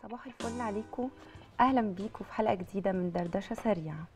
صباح الفل عليكم اهلا بيكم في حلقه جديده من دردشه سريعه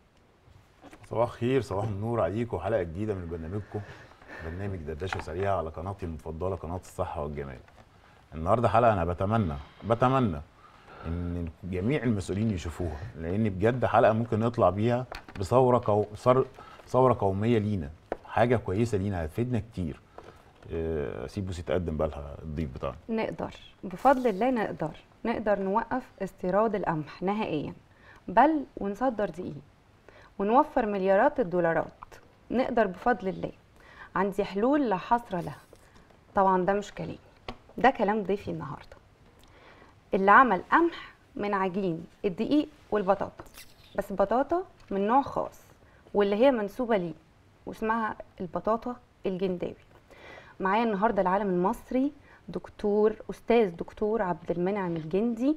صباح الخير صباح النور عليكم حلقه جديده من برنامجكم برنامج دردشه سريعه على قناتي المفضله قناه الصحه والجمال النهارده حلقه انا بتمنى بتمنى ان جميع المسؤولين يشوفوها لان بجد حلقه ممكن نطلع بيها بثوره قو... ثر- ثوره قوميه لينا حاجه كويسه لينا هتفيدنا كتير آه، اسيب بوسي تقدم بقى لها الضيف بتاعنا نقدر بفضل الله نقدر نقدر نوقف استيراد القمح نهائيا بل ونصدر دقيق ونوفر مليارات الدولارات نقدر بفضل الله عندي حلول لا حصر لها طبعا ده مش كلام ده كلام ضيفي النهارده اللي عمل قمح من عجين الدقيق والبطاطا بس بطاطا من نوع خاص واللي هي منسوبه ليه واسمها البطاطا الجنداوي معايا النهارده العالم المصري دكتور استاذ دكتور عبد المنعم الجندي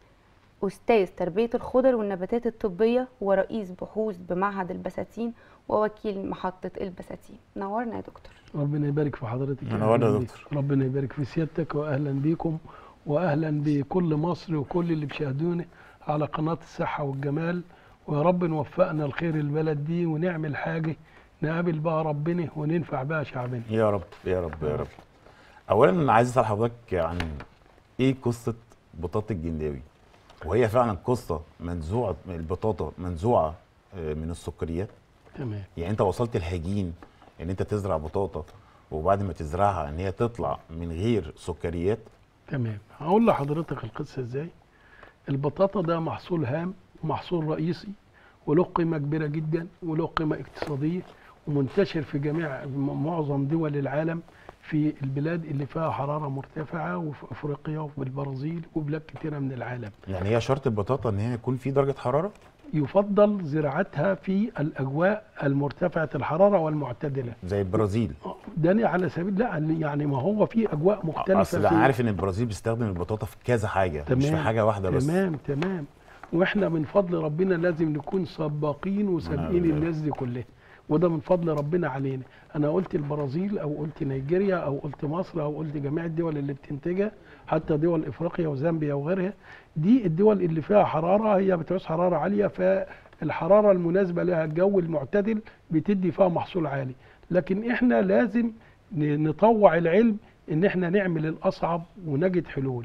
استاذ تربيه الخضر والنباتات الطبيه ورئيس بحوث بمعهد البساتين ووكيل محطه البساتين نورنا يا دكتور ربنا يبارك في حضرتك يا منورنا يا أهلاً بيك. دكتور. ربنا يبارك في سيادتك واهلا بيكم واهلا بكل مصر وكل اللي بيشاهدونا على قناه الصحه والجمال ويا رب نوفقنا الخير البلد دي ونعمل حاجه نقابل بها ربنا وننفع بها شعبنا يا رب يا رب يا رب اولا انا عايز اسال حضرتك عن ايه قصه بطاطا الجنداوي وهي فعلا قصه منزوعه البطاطا منزوعه آه، من السكريات تمام يعني انت وصلت الهجين ان انت تزرع بطاطا وبعد ما تزرعها ان هي تطلع من غير سكريات تمام هقول لحضرتك القصه ازاي البطاطا ده محصول هام ومحصول رئيسي وله قيمه كبيره جدا وله قيمه اقتصاديه ومنتشر في جميع م- معظم دول العالم في البلاد اللي فيها حراره مرتفعه وفي افريقيا وفي البرازيل وبلاد كتيره من العالم يعني هي شرط البطاطا ان هي يكون في درجه حراره يفضل زراعتها في الاجواء المرتفعه الحراره والمعتدله زي البرازيل ده على سبيل لا يعني ما هو في اجواء مختلفه اصل في انا عارف ان البرازيل بيستخدم البطاطا في كذا حاجه مش في تمام. حاجه واحده بس تمام تمام واحنا من فضل ربنا لازم نكون سباقين وسابقين نعم. الناس دي كلها وده من فضل ربنا علينا انا قلت البرازيل او قلت نيجيريا او قلت مصر او قلت جميع الدول اللي بتنتجها حتى دول افريقيا وزامبيا وغيرها دي الدول اللي فيها حراره هي بتعوز حراره عاليه فالحراره المناسبه لها الجو المعتدل بتدي فيها محصول عالي لكن احنا لازم ن- نطوع العلم ان احنا نعمل الاصعب ونجد حلول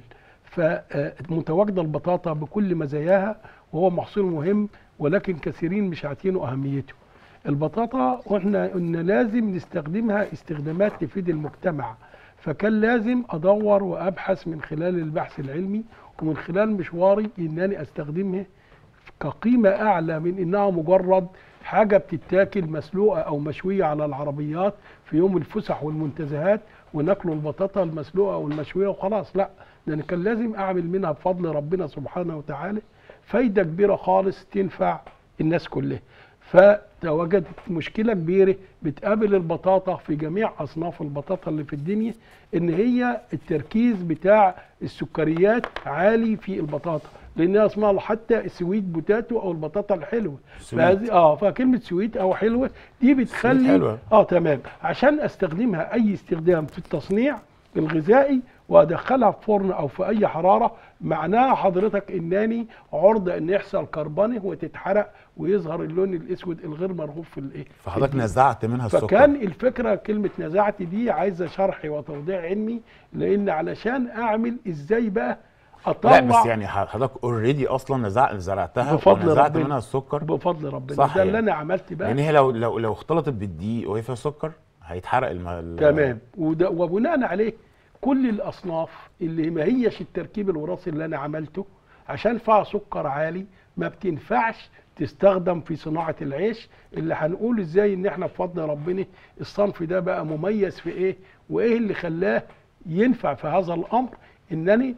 فمتواجده البطاطا بكل مزاياها وهو محصول مهم ولكن كثيرين مش عارفينه اهميته البطاطا واحنا قلنا لازم نستخدمها استخدامات تفيد المجتمع فكان لازم ادور وابحث من خلال البحث العلمي ومن خلال مشواري انني استخدمها كقيمه اعلى من انها مجرد حاجه بتتاكل مسلوقه او مشويه على العربيات في يوم الفسح والمنتزهات وناكلوا البطاطا المسلوقه او المشويه وخلاص لا ده أنا كان لازم اعمل منها بفضل ربنا سبحانه وتعالى فايده كبيره خالص تنفع الناس كلها فتواجدت مشكله كبيره بتقابل البطاطا في جميع اصناف البطاطا اللي في الدنيا ان هي التركيز بتاع السكريات عالي في البطاطا لانها اسمها حتى السويت بوتاتو او البطاطا الحلوه سويت. فهذه اه فكلمه سويت او حلوه دي بتخلي حلوة. اه تمام عشان استخدمها اي استخدام في التصنيع الغذائي وادخلها في فرن او في اي حراره معناها حضرتك انني عرضه ان يحصل كربنه وتتحرق ويظهر اللون الاسود الغير مرغوب في الايه فحضرتك نزعت منها السكر فكان الفكره كلمه نزعت دي عايزه شرح وتوضيح علمي لان علشان اعمل ازاي بقى اطلع لا بس يعني حضرتك اوريدي اصلا نزع زرعتها بفضل ونزعت ربنا. منها السكر بفضل ربنا صح ده اللي يعني. انا عملت بقى لان هي لو لو لو اختلطت بالدقيق وهي فيها سكر هيتحرق الم... ال- تمام وده وبناء عليه كل الاصناف اللي ما هيش التركيب الوراثي اللي انا عملته عشان فيها سكر عالي ما بتنفعش تستخدم في صناعه العيش اللي هنقول ازاي ان احنا بفضل ربنا الصنف ده بقى مميز في ايه وايه اللي خلاه ينفع في هذا الامر انني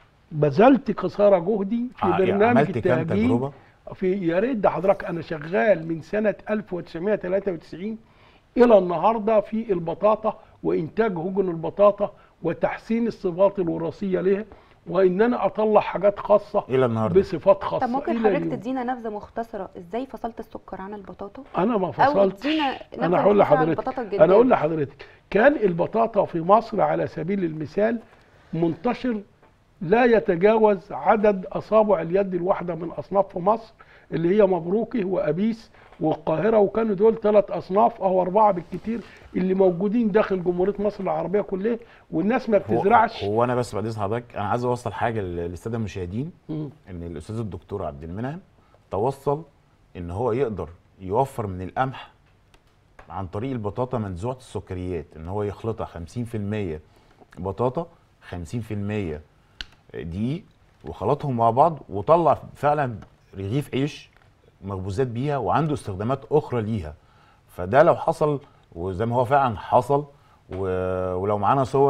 بذلت قصارى جهدي في ع- برنامج عملت كام التهجين تجربه في يا ريت ده حضرتك انا شغال من سنه 1993 الى النهارده في البطاطا وانتاج هجن البطاطا وتحسين الصفات الوراثيه لها وان انا اطلع حاجات خاصه الى النهارده بصفات خاصه طب ممكن إلى حضرتك اليوم. تدينا نبذه مختصره ازاي فصلت السكر عن البطاطا انا ما او فصلتش ادينا انا نبذه هقول مختصره عن لحضرتك البطاطا انا الجديده اقول لحضرتك كان البطاطا في مصر على سبيل المثال منتشر لا يتجاوز عدد اصابع اليد الواحده من اصناف في مصر اللي هي مبروكه وابيس والقاهره وكانوا دول ثلاث اصناف او اربعه بالكتير اللي موجودين داخل جمهوريه مصر العربيه كلها والناس ما هو, بتزرعش هو انا بس بعد اذن حضرتك انا عايز اوصل حاجه لل- للساده المشاهدين مم. ان الاستاذ الدكتور عبد المنعم توصل ان هو يقدر يوفر من القمح عن طريق البطاطا منزوعه السكريات ان هو يخلطها 50% بطاطا 50% دقيق وخلطهم مع بعض وطلع فعلا رغيف عيش مخبوزات بيها وعنده استخدامات اخرى ليها فده لو حصل وزي ما هو فعلا حصل و- ولو معانا صور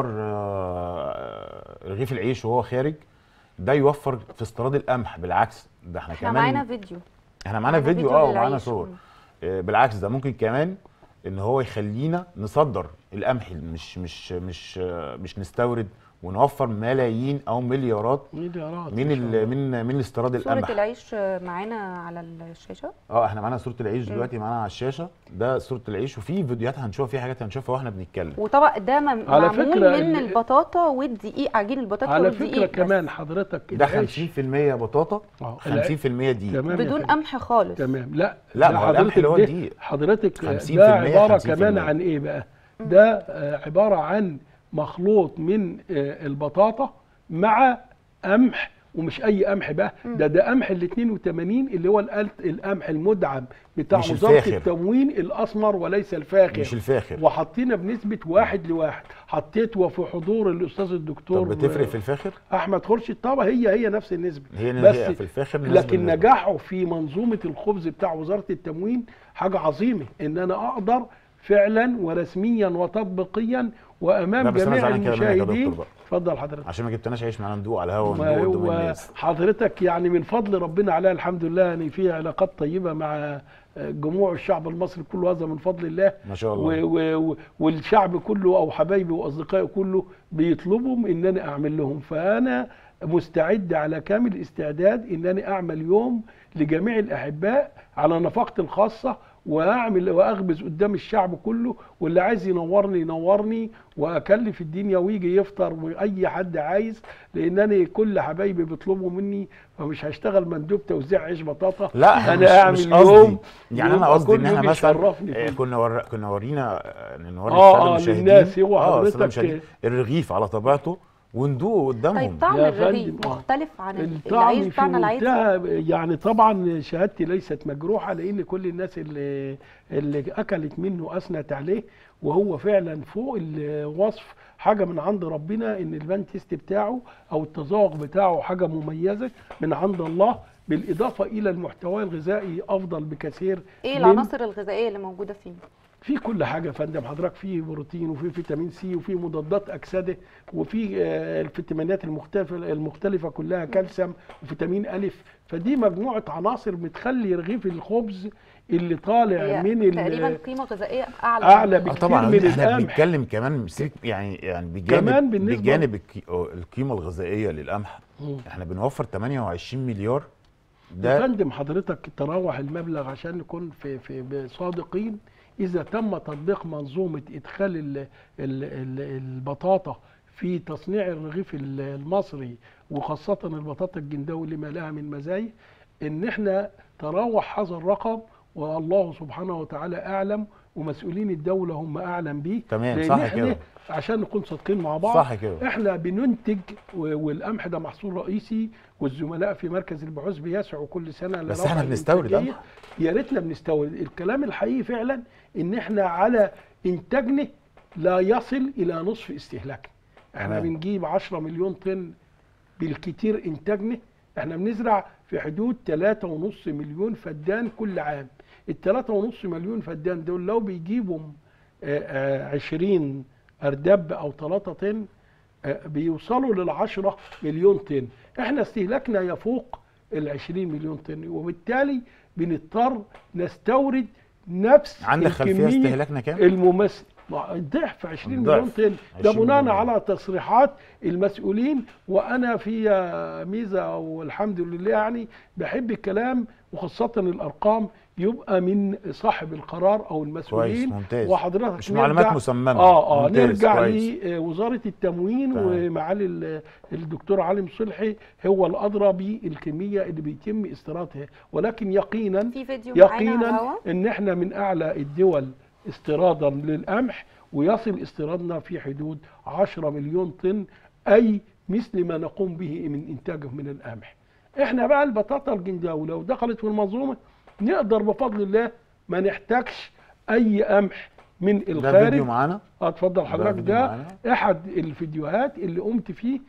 آه، رغيف العيش وهو خارج ده يوفر في استيراد القمح بالعكس ده احنا احنا كمان معانا فيديو احنا معانا معانا فيديو فيديو اه ومعانا للعيش. صور مم. آه، بالعكس ده ممكن كمان ان هو يخلينا نصدر القمح مش مش مش آه، مش نستورد ونوفر ملايين او مليارات مليارات من إن شاء ال الله. من من استيراد صورة القمح العيش معانا على الشاشة اه احنا معانا صوره العيش دلوقتي معانا على الشاشه ده صوره العيش وفي فيديوهات هنشوفها في حاجات هنشوفها واحنا بنتكلم وطبق ده مم- على معمول فكرة من ال- البطاطا والدقيق عجين البطاطا على والدقيق فكره بس. كمان حضرتك ده العيش- 50% بطاطا آه، 50% دي تمام يا بدون فندم. قمح خالص تمام لا لا، ده ما هو القمح حضرتك اللي هو ده- الدقيق. حضرتك 50% ده عباره 50%. كمان عن ايه بقى ده آه، عباره عن مخلوط من آه، البطاطا مع قمح ومش اي قمح بقى ده ده قمح ال 82 اللي هو القلت- القمح المدعم بتاع مش وزاره الفاخر. التموين الاسمر وليس الفاخر مش الفاخر وحطينا بنسبه واحد لواحد حطيت وفي حضور الاستاذ الدكتور طب بتفرق في الفاخر احمد خورشيد طبعا هي هي نفس النسبه هي بس هي في الفاخر نسبة لكن بالنسبة. نجاحه في منظومه الخبز بتاع وزاره التموين حاجه عظيمه ان انا اقدر فعلا ورسميا وتطبيقيا لا، وامام بس أنا جميع زعلان كده منك يا دكتور المشاهدين بقى. اتفضل حضرتك عشان ما جبتناش عيش معانا ندوق على الهوا ما وندوق قدام هو الناس حضرتك يعني من فضل ربنا عليها الحمد لله ان في علاقات طيبه مع جموع الشعب المصري كله هذا من فضل الله ما شاء و الله و والشعب كله او حبايبي واصدقائي كله بيطلبوا ان انا اعمل لهم فانا مستعد على كامل استعداد ان انا اعمل يوم لجميع الاحباء على نفقتي الخاصه واعمل واخبز قدام الشعب كله واللي عايز ينورني ينورني واكلف الدنيا ويجي يفطر واي حد عايز لانني كل حبايبي بيطلبوا مني فمش هشتغل مندوب توزيع عيش بطاطا لا احنا انا مش, اعمل مش قصدي يوم يعني يوم انا قصدي أكون ان احنا يوم مثلا يشرفني آه، فيه. كنا ور... كنا ورينا آه، نوري آه، الساده آه، المشاهدين للناس، هو اه الساده حضرتك- المشاهدين الرغيف على طبيعته وندوق قدامهم طيب طعم يا الرغيف فندم، آه. مختلف عن ال- الطعم العيش في بتاعنا العادي منتهى يعني طبعا شهادتي ليست مجروحه لان كل الناس اللي اللي اكلت منه اثنت عليه وهو فعلا فوق الوصف حاجه من عند ربنا ان البان تيست بتاعه او التذوق بتاعه حاجه مميزه من عند الله بالاضافه الى المحتوى الغذائي افضل بكثير ايه من- العناصر الغذائيه اللي موجوده فيه في كل حاجه يا فندم حضرتك في بروتين وفي فيتامين سي وفي مضادات اكسده وفي آه، الفيتامينات المختلفه المختلفه كلها كالسيوم وفيتامين الف فدي مجموعه عناصر بتخلي رغيف الخبز اللي طالع هي من ال- تقريبا قيمه غذائيه اعلى أعلى اه بكتير طبعا من احنا القمح. بنتكلم كمان سيب- يعني يعني بجانب كمان بالنسبة- بجانب الكي- آه، القيمه الغذائيه للقمح مم. احنا بنوفر 28 مليار يا ده فندم حضرتك تراوح المبلغ عشان نكون في في صادقين اذا تم تطبيق منظومه ادخال ال ال ال البطاطا في تصنيع الرغيف ال- المصري وخاصه البطاطا الجنداوي لما لها من مزايا ان احنا تراوح هذا الرقم والله سبحانه وتعالى اعلم ومسؤولين الدوله هم اعلم بيه تمام، لأن صح إحنا كده. عشان نكون صادقين مع بعض صح كده احنا بننتج و- والقمح ده محصول رئيسي والزملاء في مركز البحوث بيسعوا كل سنه بس لرفع احنا بنستورد الإنتاجية. قمح. يا ريتنا بنستورد الكلام الحقيقي فعلا ان احنا على انتاجنا لا يصل الى نصف استهلاكنا احنا تمام. بنجيب 10 مليون طن بالكتير انتاجنا احنا بنزرع في حدود 3.5 مليون فدان كل عام ال 3.5 مليون فدان دول لو بيجيبوا آه، آه، 20 اردب او 3 طن آه، بيوصلوا لل 10 مليون طن احنا استهلاكنا يفوق ال 20 مليون طن وبالتالي بنضطر نستورد نفس عندك خلفيه الكمية استهلاكنا كام؟ الممثل ضعف 20 ضعف. مليون طن ده 20 بناء مليون. على تصريحات المسؤولين وانا في ميزه والحمد لله يعني بحب الكلام وخاصه الارقام يبقى من صاحب القرار او كويس المسؤولين ممتاز وحضرتك مش معلومات نرجع- مسممه اه اه ممتاز، نرجع كويس. لوزاره التموين تمام. ومعالي ال- الدكتور علي صلحي هو الادرى بالكميه اللي بيتم استيرادها ولكن يقينا في فيديو معانا على يقينا الهوا ان احنا من اعلى الدول استيرادا للقمح ويصل استيرادنا في حدود 10 مليون طن اي مثل ما نقوم به من انتاجه من القمح احنا بقى البطاطا الجنداوي لو دخلت في المنظومه نقدر بفضل الله ما نحتاجش اي قمح من ده فيديو الخارج معانا اه اتفضل حضرتك فيديو ده معانا. احد الفيديوهات اللي قمت فيه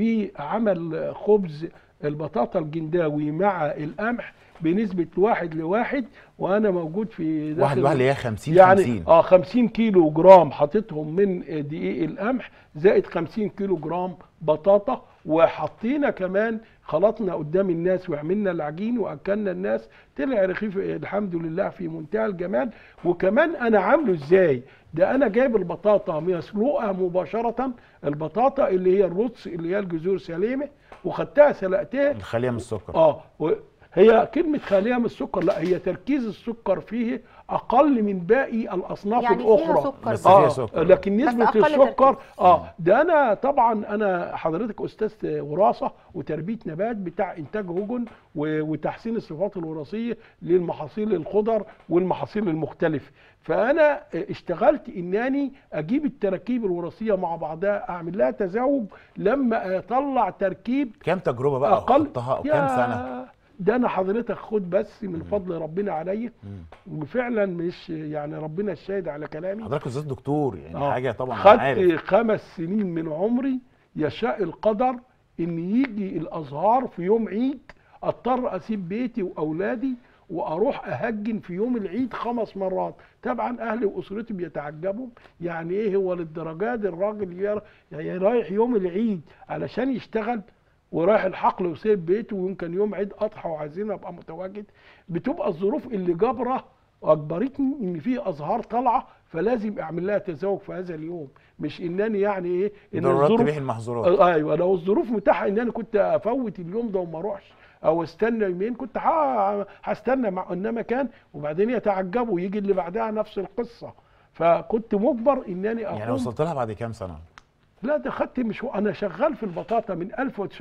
بعمل خبز البطاطا الجنداوي مع القمح بنسبة واحد لواحد وانا موجود في واحد داخل واحد اللي هي 50 يعني 50 اه 50 كيلو جرام حاططهم من دقيق القمح زائد 50 كيلو جرام بطاطا وحطينا كمان خلطنا قدام الناس وعملنا العجين واكلنا الناس طلع رغيف الحمد لله في منتهى الجمال وكمان انا عامله ازاي ده انا جايب البطاطا مسلوقه مباشره البطاطا اللي هي الرز اللي هي الجذور سليمه وخدتها سلقتها الخاليه من السكر اه و- هي كلمة خالية من السكر لا هي تركيز السكر فيه أقل من باقي الأصناف يعني فيها الأخرى سكر بس آه. فيها اه سكر. لكن بس نسبة أقل السكر تركيز. اه ده أنا طبعا أنا حضرتك أستاذ وراثة وتربية نبات بتاع إنتاج هجن و- وتحسين الصفات الوراثية للمحاصيل الخضر والمحاصيل المختلفة فأنا اشتغلت إنني أجيب التراكيب الوراثية مع بعضها أعمل لها تزاوج لما أطلع تركيب كام تجربه بقى اقل خدتها او يا كام سنه ده انا حضرتك خد بس من فضل ربنا عليا وفعلا مش يعني ربنا الشاهد على كلامي حضرتك استاذ دكتور يعني آه. حاجه طبعا أنا عارف خدت خمس سنين من عمري يشاء القدر ان يجي الازهار في يوم عيد اضطر اسيب بيتي واولادي واروح اهجن في يوم العيد خمس مرات طبعا اهلي واسرتي بيتعجبوا يعني ايه هو للدرجات دي الراجل يرا- يعني رايح يوم العيد علشان يشتغل ورايح الحقل وسايب بيته ويمكن يوم عيد اضحى وعايزين ابقى متواجد بتبقى الظروف اللي جابره اجبرتني ان في ازهار طالعه فلازم اعمل لها تزاوج في هذا اليوم مش انني يعني ايه ان ضرورات الظروف تبيح المحظورات آه، ايوه لو الظروف متاحه ان انا كنت افوت اليوم ده وما اروحش او استنى يومين كنت ه- هستنى مع انما كان وبعدين يتعجبوا يجي اللي بعدها نفس القصه فكنت مجبر انني اقوم يعني وصلت لها بعد كام سنه لا ده خدت مش انا شغال في البطاطا من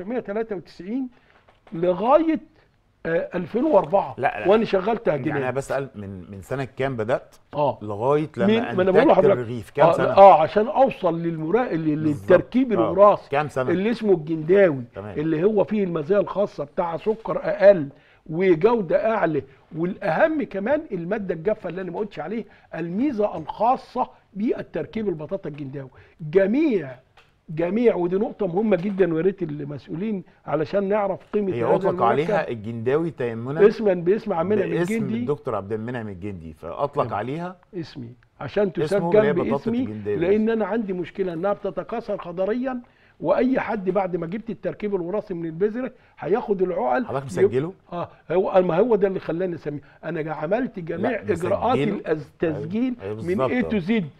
1993 لغايه آه 2004 لا، لا. وانا شغال يعني انا تهجينات بسال من من سنه كام بدات اه لغايه مين- لما ما انا بقول انتجت لحضرتك الرغيف كام آه سنه اه عشان اوصل للمرا... لل- بالظبط. للتركيب آه. الوراثي كام سنه اللي اسمه الجنداوي تمام. اللي هو فيه المزايا الخاصه بتاع سكر اقل وجوده اعلى والاهم كمان الماده الجافه اللي انا ما قلتش عليه الميزه الخاصه بالتركيب البطاطا الجنداوي جميع جميع ودي نقطه مهمه جدا ويا ريت المسؤولين علشان نعرف قيمه هي هذا اطلق المركب. عليها الجنداوي تيمنا اسما باسم عمنا من باسم الجندي الدكتور عبد المنعم الجندي فاطلق تمام. عليها اسمي عشان اسمه اللي هي تسجل بطاطا باسمي الجنداوي. لان انا عندي مشكله انها بتتكاثر خضريا واي حد بعد ما جبت التركيب الوراثي من البذره هياخد العقل حضرتك يب- مسجله اه هو ما هو ده اللي خلاني اسميه انا جا- عملت جميع لا، اجراءات مسجله. التسجيل أيوة، من بالظبط، اي تو آه. زد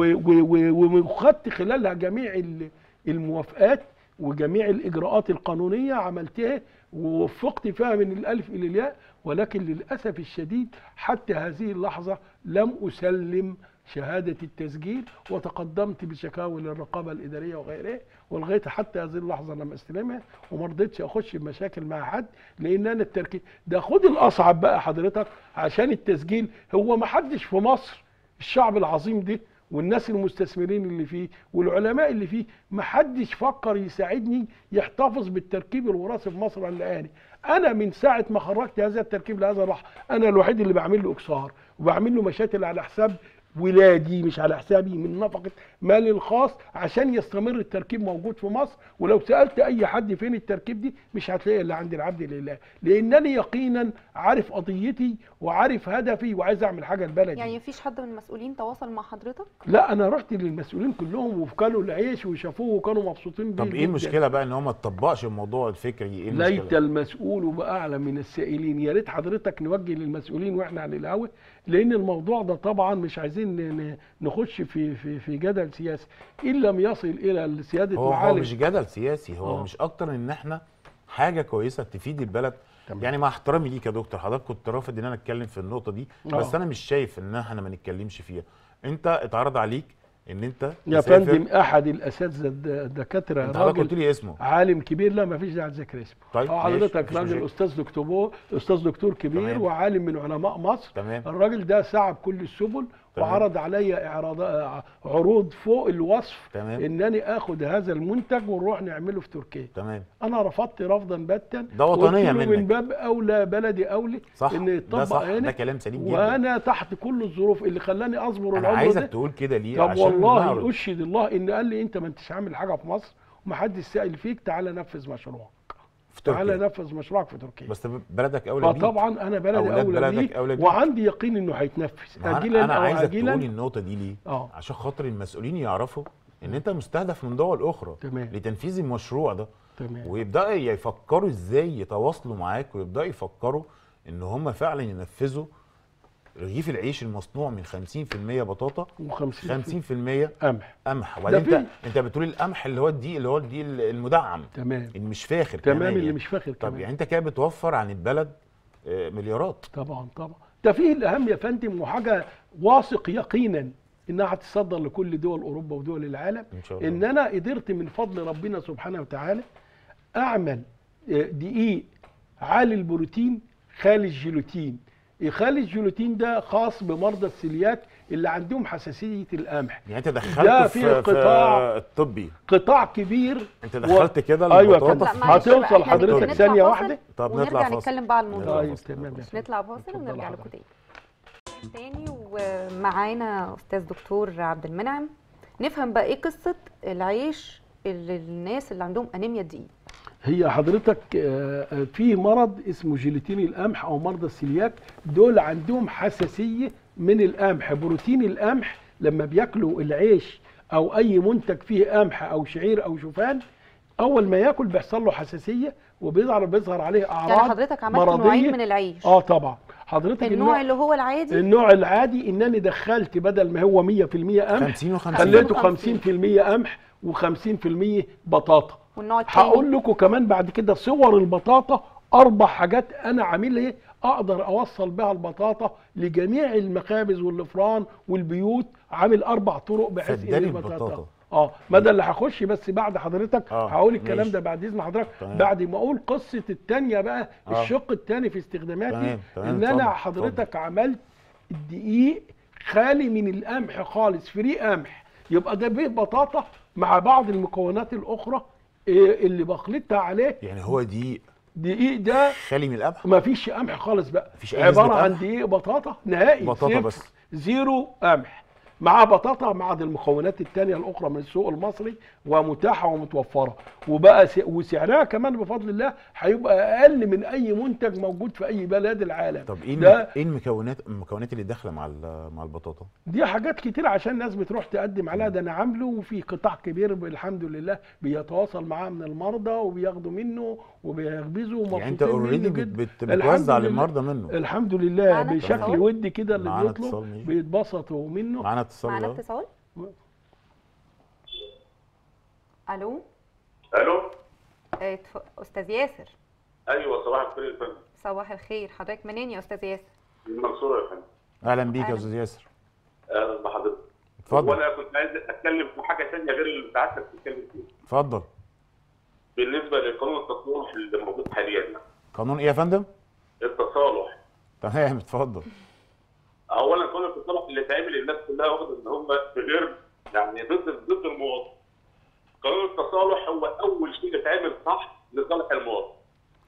وخدت خلالها جميع ال- الموافقات وجميع الاجراءات القانونيه عملتها ووفقت فيها من الالف الى الياء ولكن للاسف الشديد حتى هذه اللحظه لم اسلم شهاده التسجيل وتقدمت بشكاوي للرقابه الاداريه وغيرها ولغايه حتى هذه اللحظه لم استلمها وما رضيتش اخش بمشاكل مع حد لان انا التركيب ده خد الاصعب بقى حضرتك عشان التسجيل هو ما حدش في مصر الشعب العظيم ده والناس المستثمرين اللي فيه والعلماء اللي فيه ما حدش فكر يساعدني يحتفظ بالتركيب الوراثي في مصر الا انا انا من ساعه ما خرجت هذا التركيب لهذا اللحظه انا الوحيد اللي بعمل له اكسار وبعمل له مشاتل على حساب ولادي مش على حسابي من نفقه مالي الخاص عشان يستمر التركيب موجود في مصر ولو سالت اي حد فين التركيب دي مش هتلاقي الا عند العبد لله لانني يقينا عارف قضيتي وعارف هدفي وعايز اعمل حاجه لبلدي يعني مفيش حد من المسؤولين تواصل مع حضرتك لا انا رحت للمسؤولين كلهم وكلوا العيش وشافوه وكانوا مبسوطين بيه طب ايه جداً. المشكله بقى ان هو ما تطبقش الموضوع الفكري ايه ليت المشكله المسؤول باعلم من السائلين يا ريت حضرتك نوجه للمسؤولين واحنا على القهوه لان الموضوع ده طبعا مش عايزين ن- ن- نخش في في في جدل سياسي ان لم يصل الى سياده هو هو معالي مش جدل سياسي هو آه. مش اكتر ان احنا حاجه كويسه تفيد البلد تمام. يعني مع احترامي ليك يا دكتور حضرتك كنت رافض ان انا اتكلم في النقطه دي آه. بس انا مش شايف ان احنا ما نتكلمش فيها انت اتعرض عليك ان انت يا تسافر. فندم احد الاساتذه الد- الدكاتره انت حضرتك قلت راجل لي اسمه عالم كبير لا ما فيش داعي لذكر اسمه طيب، هو ماشي، حضرتك مفيش راجل مشاكل. استاذ دكتور استاذ دكتور كبير تمام. وعالم من علماء مصر تمام الراجل ده سعى بكل السبل تمام. وعرض عليا اعراض عروض فوق الوصف تمام. انني اخد هذا المنتج ونروح نعمله في تركيا تمام انا رفضت رفضا باتا ده وطنية قلت له من منك. باب اولى بلدي اولي صح ان ده يتطبق صح هنا ده كلام سليم جدا وانا تحت كل الظروف اللي خلاني اصبر انا العمر عايزك ده تقول كده ليه طب عشان والله نعرض. اشهد الله ان قال لي انت ما انتش عامل حاجه في مصر ومحدش سائل فيك تعالى نفذ مشروعك في تعالى تركيا نفذ مشروعك في تركيا بس بلدك اولى بيك فطبعا انا بلدي أولاد اولى بلدك بيه أولى بيك. وعندي يقين انه هيتنفذ ما أنا- اجلا انا او عايزك تقولي اجلا النقطه دي ليه اه عشان خاطر المسؤولين يعرفوا ان انت مستهدف من دول اخرى تمام. لتنفيذ المشروع ده تمام ويبداوا يفكروا ازاي يتواصلوا معاك ويبداوا يفكروا ان هم فعلا ينفذوا رغيف العيش المصنوع من 50% بطاطا و50 50% قمح قمح وبعدين في- انت انت بتقول القمح اللي هو الدقيق اللي هو الدقيق المدعم تمام اللي مش فاخر تمام كمان اللي يعني. مش فاخر طب كمان يعني انت كده بتوفر عن البلد آه، مليارات طبعا طبعا ده فيه الاهم يا فندم وحاجه واثق يقينا انها هتصدر لكل دول اوروبا ودول العالم ان شاء الله ان انا قدرت من فضل ربنا سبحانه وتعالى اعمل آه، دقيق عالي البروتين خالي الجلوتين خالي الجلوتين ده خاص بمرضى السيلياك اللي عندهم حساسيه القمح يعني انت ده دخلته في في, في قطاع- الطبي قطاع كبير انت دخلت كده أيوة البطاطا كده. في- لا، معلش بقى، هتوصل إحنا حضرتك نطلع ثانية فاصل واحدة؟ طب نطلع ونرجع فاصل. نتكلم بقى على الموضوع نطلع طيب فاصل. تمام يا فندم. نطلع فاصل اتفضل ونرجع حضرتك. لكم تاني تاني ومعانا استاذ دكتور عبد المنعم نفهم بقى ايه قصه العيش اللي الناس اللي عندهم انيميا الدقيق هي حضرتك آه، آه، في مرض اسمه جيلاتين القمح او مرضى السيلياك دول عندهم حساسيه من القمح بروتين القمح لما بياكلوا العيش او اي منتج فيه قمح او شعير او شوفان اول ما ياكل بيحصل له حساسيه وبيظهر بيظهر عليه اعراض يعني حضرتك عملت مرضية. نوعين من العيش اه طبعا حضرتك النوع اللي هو العادي النوع العادي انني دخلت بدل ما هو 100% قمح 50 و50 خليته 50. 50% قمح و50% بطاطا والنوع التاني هقول لكم كمان بعد كده صور البطاطا اربع حاجات انا عامل ايه اقدر اوصل بها البطاطا لجميع المخابز والافران والبيوت عامل اربع طرق بحيث ان فداني البطاطا البطاطا. اه ما ده اللي هخش بس بعد حضرتك آه، هقول الكلام ماشي. ده بعد اذن حضرتك تمام. بعد ما اقول قصه التانية بقى آه. الشق التاني في استخداماتي تمام، تمام، ان انا اتفضل، حضرتك عملت الدقيق خالي من القمح خالص فري قمح يبقى ده بيه بطاطا مع بعض المكونات الاخرى إيه اللي بخلطها عليه يعني هو دي دقيق ده خالي من القمح ما فيش قمح خالص بقى مفيش أي عباره نسبة عن قمح؟ دقيق بطاطا نهائي بطاطا صفر. بس. زيرو قمح مع بطاطا مع المكونات التانية الأخرى من السوق المصري ومتاحة ومتوفرة وبقى س... وسعرها كمان بفضل الله هيبقى أقل من أي منتج موجود في أي بلاد العالم طب ايه ده الم- ايه المكونات المكونات اللي داخله مع ال- مع البطاطا دي حاجات كتير عشان الناس بتروح تقدم عليها ده انا عامله وفي قطاع كبير الحمد لله بيتواصل معاه من المرضى وبياخدوا منه وبيخبزوا يعني انت ومبسوطين اوريدي منه جدا. بت الحمد بتوزع لله. للمرضى منه الحمد لله معانا بشكل اتصال؟ ودي كده اللي معانا بيطلب اتصال ماشي. بيتبسطوا منه معانا اتصال معانا أهو. اتصال الو الو آه، اتف- استاذ ياسر ايوه صباح الخير يا فندم صباح الخير حضرتك منين يا استاذ ياسر من المنصوره يا فندم اهلا بيك يا أهلا. استاذ ياسر اهلا بحضرتك اتفضل وانا كنت عايز اتكلم في حاجه ثانيه غير اللي سعادتك بتتكلم فيه اتفضل بالنسبه لقانون التصالح اللي موجود حاليا قانون ايه يا فندم التصالح تمام اتفضل اولا قانون التصالح اللي اتعمل الناس كلها واخده ان هم في غير يعني ضد ضد المواطن قانون التصالح هو اول شيء اتعمل صح لصالح المواطن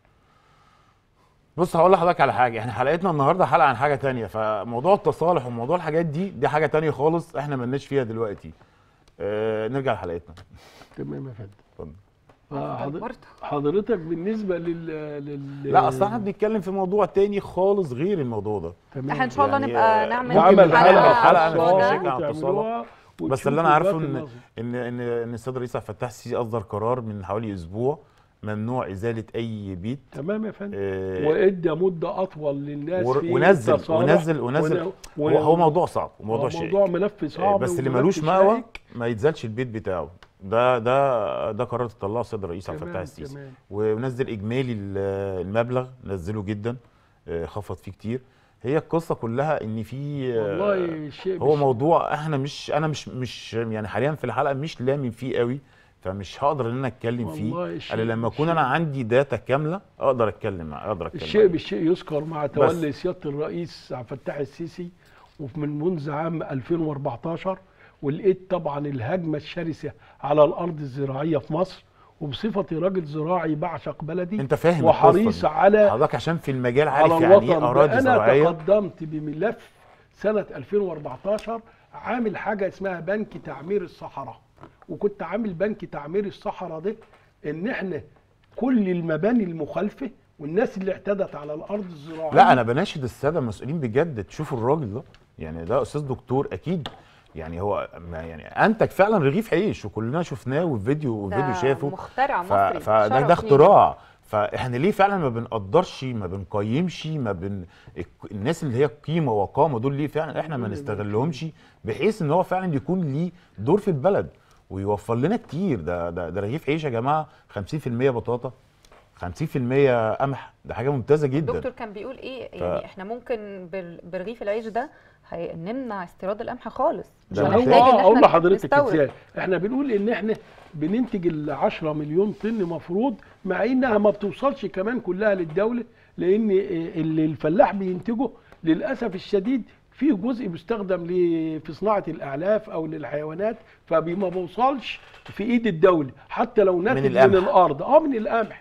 بص هقول لحضرتك على حاجه احنا حلقتنا النهارده حلقه عن حاجه تانية فموضوع التصالح وموضوع الحاجات دي دي حاجه تانية خالص احنا ملناش فيها دلوقتي اه نرجع لحلقتنا تمام يا فندم اتفضل فحضر- برضه. حضرتك بالنسبه لل, لل... لا اصل احنا بنتكلم في موضوع تاني خالص غير الموضوع ده تمام احنا ان شاء الله يعني، نبقى آه، نعمل ممكن نعمل حلقة- حلقه حلقة على الموضوع نخش ده. نشجع على وتعملوها بس اللي وتشوفوا انا عارفه وجهات ان النظر. ان ان ان السيد الرئيس عبد الفتاح السيسي اصدر قرار من حوالي اسبوع ممنوع ازاله اي بيت تمام يا فندم آه، وادى مده اطول للناس ور- في ونزل التصالح. ونزل ونزل ون- هو هو موضوع صعب وموضوع آه، شائك موضوع ملف آه، صعب بس اللي وملف ملوش مأوى شائك. ما يتزالش البيت بتاعه ده ده ده قرار طلعه السيد الرئيس عبد تمام، الفتاح السيسي تمام. ونزل اجمالي ال- المبلغ نزله جدا آه، خفض فيه كتير هي القصه كلها ان في آه، والله شيء هو بش- موضوع احنا مش انا مش مش يعني حاليا في الحلقه مش لامن فيه قوي فمش هقدر ان انا اتكلم فيه والله الشيء الا لما اكون انا عندي داتا كامله اقدر اتكلم اقدر اتكلم الشيء عليه. بالشيء يذكر مع تولي سياده الرئيس عبد الفتاح السيسي ومن منذ عام 2014 ولقيت طبعا الهجمه الشرسه على الارض الزراعيه في مصر وبصفتي راجل زراعي بعشق بلدي انت فاهم وحريص القصة دي. على حضرتك عشان في المجال عارف على يعني الوطن ايه اراضي انا زراعيه تقدمت بملف سنه 2014 عامل حاجه اسمها بنك تعمير الصحراء وكنت عامل بنك تعمير الصحراء ده ان احنا كل المباني المخالفه والناس اللي اعتدت على الارض الزراعيه لا انا بناشد الساده المسؤولين بجد تشوفوا الراجل ده يعني ده استاذ دكتور اكيد يعني هو ما يعني انتج فعلا رغيف عيش وكلنا شفناه وفيديو وفيديو ده شافه مخترع ف... مصري فده شرف ده لينا. اختراع فاحنا ليه فعلا ما بنقدرش ما بنقيمش ما بن الك- الناس اللي هي قيمه وقامه دول ليه فعلا احنا ما نستغلهمش بحيث ان هو فعلا يكون ليه دور في البلد ويوفر لنا كتير ده ده, ده رغيف عيش يا جماعه 50% بطاطا 50% قمح ده حاجه ممتازه جدا الدكتور كان بيقول ايه يعني احنا ممكن بال- برغيف العيش ده هي- نمنع استيراد القمح خالص مش ده هو هنحتاج ان اقول احنا لحضرتك نستورد. ازاي احنا بنقول ان احنا بننتج ال 10 مليون طن مفروض مع انها ما بتوصلش كمان كلها للدوله لان اللي الفلاح بينتجه للاسف الشديد فيه جزء بيستخدم ل- في صناعه الاعلاف او للحيوانات فما بوصلش في ايد الدوله حتى لو ناتج من, القمح. الارض اه من القمح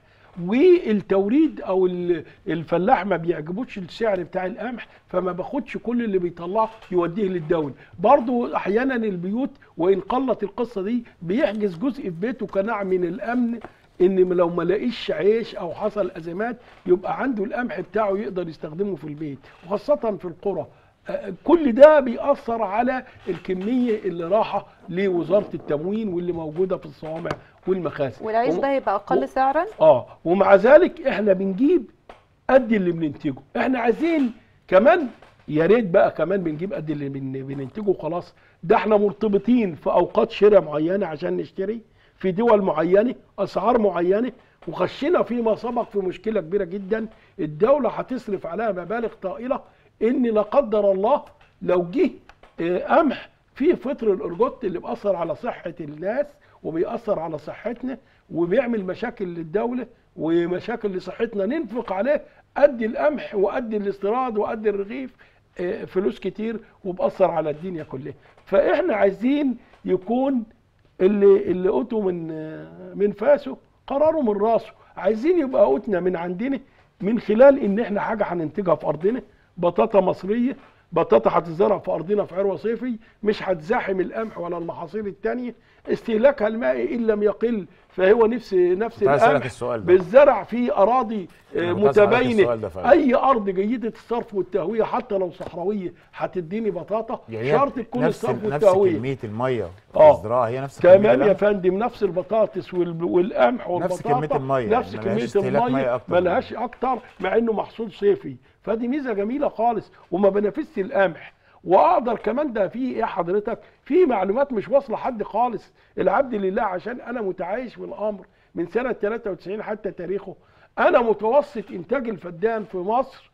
والتوريد او ال- الفلاح ما بيعجبوش السعر بتاع القمح فما باخدش كل اللي بيطلعه يوديه للدوله برضو احيانا البيوت وان قلت القصه دي بيحجز جزء في بيته كنوع من الامن ان لو ما لاقيش عيش او حصل ازمات يبقى عنده القمح بتاعه يقدر يستخدمه في البيت وخاصه في القرى آه، كل ده بيأثر على الكمية اللي راحة لوزارة التموين واللي موجودة في الصوامع والمخازن والعيش وم- ده هيبقى اقل سعرا اه ومع ذلك احنا بنجيب قد اللي بننتجه احنا عايزين كمان يا ريت بقى كمان بنجيب قد اللي بن- بننتجه خلاص ده احنا مرتبطين في اوقات شراء معينه عشان نشتري في دول معينه اسعار معينه وخشينا فيما سبق في مشكله كبيره جدا الدوله هتصرف عليها مبالغ طائله ان لا قدر الله لو جه آه، قمح في فطر الارجوت اللي بيأثر على صحه الناس وبيأثر على صحتنا وبيعمل مشاكل للدوله ومشاكل لصحتنا ننفق عليه قد القمح وقد الاستيراد وقد الرغيف آه، فلوس كتير وبأثر على الدنيا كلها فاحنا عايزين يكون اللي اللي قوته من آه، من فاسه قراره من راسه عايزين يبقى قوتنا من عندنا من خلال ان احنا حاجه هننتجها في ارضنا بطاطا مصريه بطاطا هتزرع في ارضنا في عروه صيفي مش هتزاحم القمح ولا المحاصيل التانية استهلاكها المائي ان لم يقل فهو نفس نفس كنت عايز أسألك القمح السؤال ده. بالزرع في اراضي آه، أنا كنت عايز أسألك متباينه السؤال ده فعلا. اي ارض جيده الصرف والتهويه حتى لو صحراويه هتديني بطاطا يعني شرط هي تكون نفس الصرف نفس والتهويه كميه الميه في آه. الزراعه هي نفس كمية تمام يا القمح؟ فندم نفس البطاطس وال- والقمح نفس والبطاطا كمية المية، نفس ملهاش كميه استهلاك مية الميه أكتر. ملهاش اكتر مع انه محصول صيفي فدي ميزه جميله خالص وما بنافسش القمح واقدر كمان ده في ايه حضرتك في معلومات مش واصله حد خالص العبد لله عشان انا متعايش في الامر من سنه 93 حتى تاريخه انا متوسط انتاج الفدان في مصر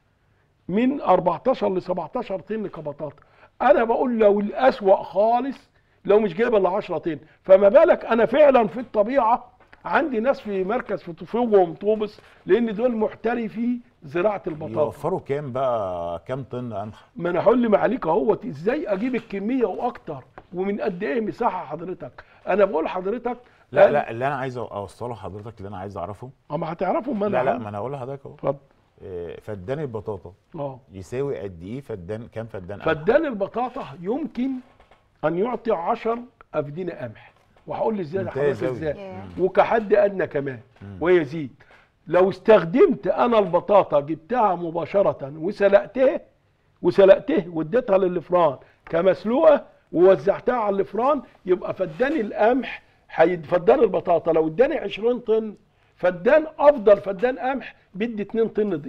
من 14 ل 17 طن كبطاطا انا بقول لو الاسوأ خالص لو مش جايب الا 10 طن فما بالك انا فعلا في الطبيعه عندي ناس في مركز في طفوه ومطوبس لان دول محترفي زراعه البطاطا يوفروا كام بقى كام طن قمح ما انا هقول معاليك اهوت ازاي اجيب الكميه واكتر ومن قد ايه مساحه حضرتك انا بقول لحضرتك لا أنا- لا اللي انا عايز اوصله لحضرتك اللي انا عايز اعرفه اما هتعرفوا ما انا لا لا عارف. ما انا هقول لحضرتك اهو اتفضل إيه، فدان البطاطا اه يساوي قد ايه فدان كام فدان قمح فدان البطاطا يمكن ان يعطي 10 افدنه قمح وهقول لي ازاي ممتاز لحضرتك أوي. ازاي ياه. وكحد ادنى كمان ويزيد لو استخدمت انا البطاطا جبتها مباشره وسلقتها وسلقتها واديتها للفران كمسلوقه ووزعتها على الفران يبقى فدان القمح هيد- فدان البطاطا لو اداني 20 طن فدان افضل فدان قمح بيدي 2 طن دقيق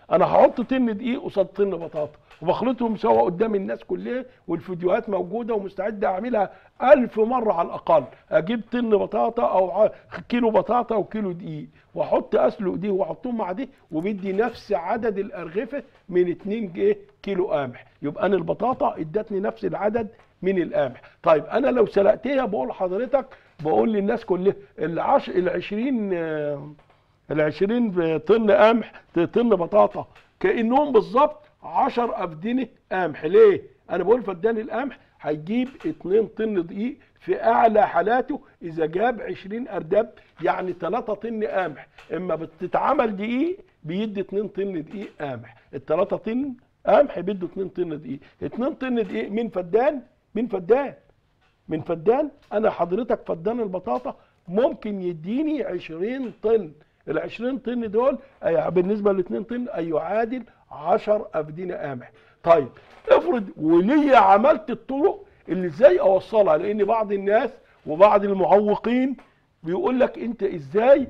انا هحط طن دقيق قصاد طن بطاطا وبخلطهم سوا قدام الناس كلها والفيديوهات موجوده ومستعد اعملها ألف مره على الاقل اجيب طن بطاطا او ع- كيلو بطاطا وكيلو دقيق واحط اسلق دي واحطهم مع دي وبدي نفس عدد الارغفه من 2 جه- كيلو قمح يبقى انا البطاطا ادتني نفس العدد من القمح طيب انا لو سلقتها بقول لحضرتك بقول للناس كلها العش ال 20 آه، ال 20 طن قمح طن بطاطا كانهم بالظبط 10 افدنه قمح ليه؟ انا بقول فدان القمح هيجيب 2 طن دقيق في اعلى حالاته اذا جاب 20 ارداب يعني 3 طن قمح اما بتتعمل دقيق بيدي 2 طن دقيق قمح ال 3 طن قمح بيدوا 2 طن دقيق 2 طن دقيق من فدان من فدان من فدان انا حضرتك فدان البطاطا ممكن يديني 20 طن ال 20 طن دول أي بالنسبه ل 2 طن أي يعادل 10 افدنه قمح طيب افرض وليا عملت الطرق اللي ازاي اوصلها لان بعض الناس وبعض المعوقين بيقول لك انت ازاي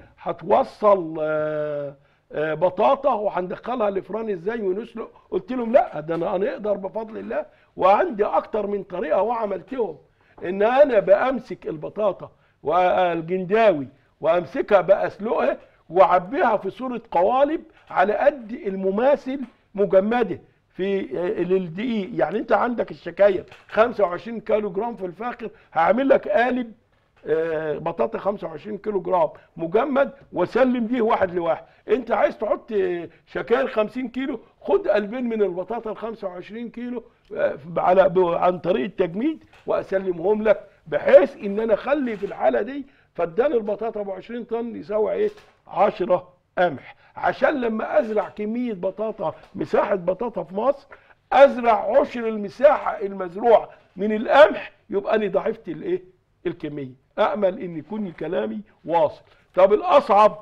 هتوصل آه، آه، بطاطا وهندخلها لفران ازاي ونسلق قلت لهم لا ده انا انا اقدر بفضل الله وعندي اكتر من طريقه وعملتهم ان انا بامسك البطاطا والجنداوي وامسكها باسلقها واعبيها في صوره قوالب على قد المماثل مجمده في آه، للدقيق يعني انت عندك الشكايه 25 كيلو جرام في الفاخر هعمل لك قالب آه، بطاطا 25 كيلو جرام مجمد وسلم دي واحد لواحد انت عايز تحط آه، شكاير 50 كيلو خد قلبين من البطاطا ال 25 كيلو آه، على ب- عن طريق التجميد واسلمهم لك بحيث ان انا اخلي في الحاله دي فدان البطاطا ابو 20 طن يساوي ايه 10 قمح عشان لما ازرع كميه بطاطا مساحه بطاطا في مصر ازرع عشر المساحه المزروعه من القمح يبقى انا ضعفت الايه الكميه امل ان يكون كلامي واصل طب الاصعب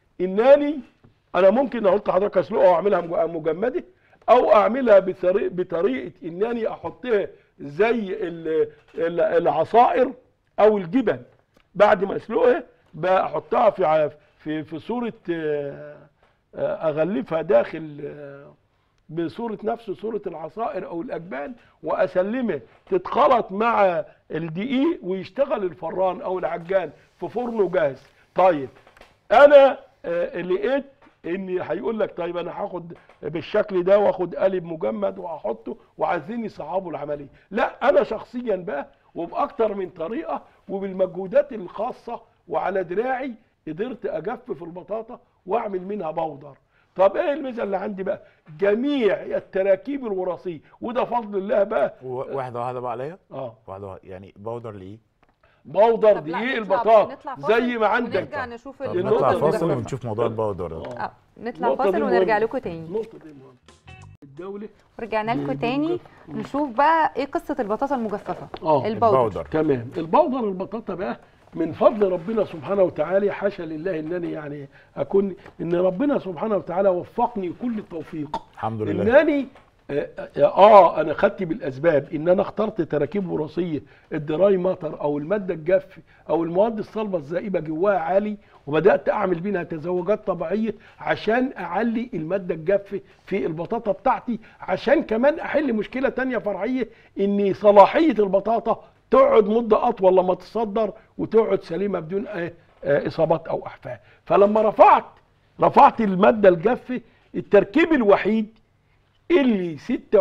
انني انا ممكن اقول لحضرتك اسلقها واعملها مج- مجمده او اعملها بطريقه بطريقه انني احطها زي ال- ال- العصائر او الجبن بعد ما اسلقها بحطها في ع- في في صوره آه، آه، اغلفها داخل آه، بصوره نفس صوره العصائر او الاجبان واسلمها تتخلط مع الدقيق ويشتغل الفران او العجان في فرنه جاهز طيب انا آه، لقيت ان هيقول لك طيب انا هاخد بالشكل ده واخد قالب مجمد واحطه وعايزين يصعبوا العمليه لا انا شخصيا بقى وباكتر من طريقه وبالمجهودات الخاصه وعلى دراعي قدرت اجفف البطاطا واعمل منها بودر طب ايه الميزه اللي عندي بقى جميع التراكيب الوراثيه وده فضل الله بقى و- واحده واحده بقى عليا اه واحده واحده يعني بودر لايه بودر طب لا، دقيق نطلع- البطاطا نطلع فاصل زي ما عندك ونرجع نشوف طب النقطة نطلع المجففة. فاصل ونشوف موضوع البودر ده آه. اه نطلع النقطة فاصل دي ونرجع مهمة. لكم تاني النقطه دي مهمه الدوله ورجعنا لكم دي- تاني دي نشوف بقى ايه قصه البطاطا المجففه اه البودر البودر تمام البودر البطاطا بقى من فضل ربنا سبحانه وتعالى حاشا لله انني يعني اكون ان ربنا سبحانه وتعالى وفقني كل التوفيق الحمد لله انني آه, اه انا خدت بالاسباب ان انا اخترت تراكيب وراثيه الدراي ماتر او الماده الجاف او المواد الصلبه الزائبه جواها عالي وبدات اعمل منها تزوجات طبيعيه عشان اعلي الماده الجافه في البطاطا بتاعتي عشان كمان احل مشكله تانية فرعيه ان صلاحيه البطاطا تقعد مده اطول لما تصدر وتقعد سليمه بدون آه، آه، اصابات او احفاد فلما رفعت رفعت الماده الجافه التركيب الوحيد اللي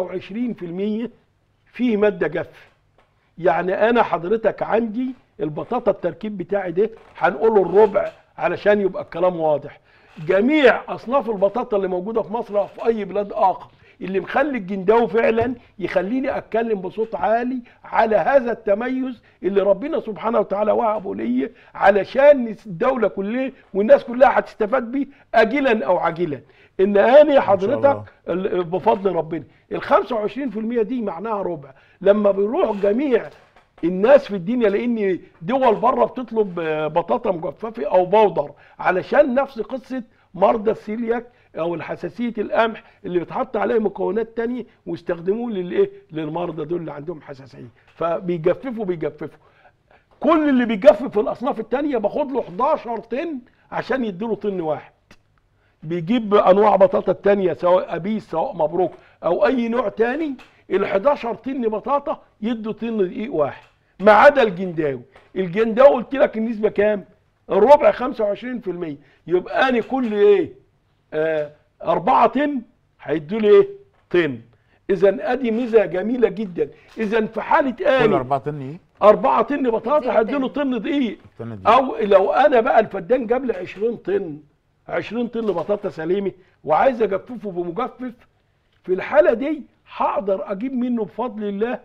26% فيه ماده جاف يعني انا حضرتك عندي البطاطا التركيب بتاعي ده هنقوله الربع علشان يبقى الكلام واضح جميع اصناف البطاطا اللي موجوده في مصر او في اي بلاد اخر اللي مخلي الجنداوي فعلا يخليني اتكلم بصوت عالي على هذا التميز اللي ربنا سبحانه وتعالى وهبه لي علشان الدوله كلها والناس كلها هتستفاد بيه اجلا او عاجلا ان انا الله. حضرتك ال- بفضل ربنا ال 25% دي معناها ربع لما بيروح جميع الناس في الدنيا لان دول بره بتطلب آه، بطاطا مجففه او بودر علشان نفس قصه مرضى السيلياك او الحساسيه القمح اللي بتحط عليه مكونات تانية ويستخدموه للايه للمرضى دول اللي عندهم حساسيه فبيجففوا بيجففوا كل اللي بيجفف في الاصناف التانية باخد له 11 طن عشان يديله طن واحد بيجيب انواع بطاطا تانية سواء ابيس سواء مبروك او اي نوع تاني ال 11 طن بطاطا يدوا طن دقيق واحد ما عدا الجنداوي الجنداوي قلت لك النسبه كام الربع 25% يبقى انا كل ايه آه أربعة طن هيدوا لي ايه طن اذا ادي ميزه جميله جدا اذا في حاله كل اني 4 طن ايه؟ أربعة طن بطاطا دقيق هديله طن دقيق طن دي او لو انا بقى الفدان جاب لي 20 طن 20 طن بطاطا سليمه وعايز اجففه بمجفف في الحاله دي هقدر اجيب منه بفضل الله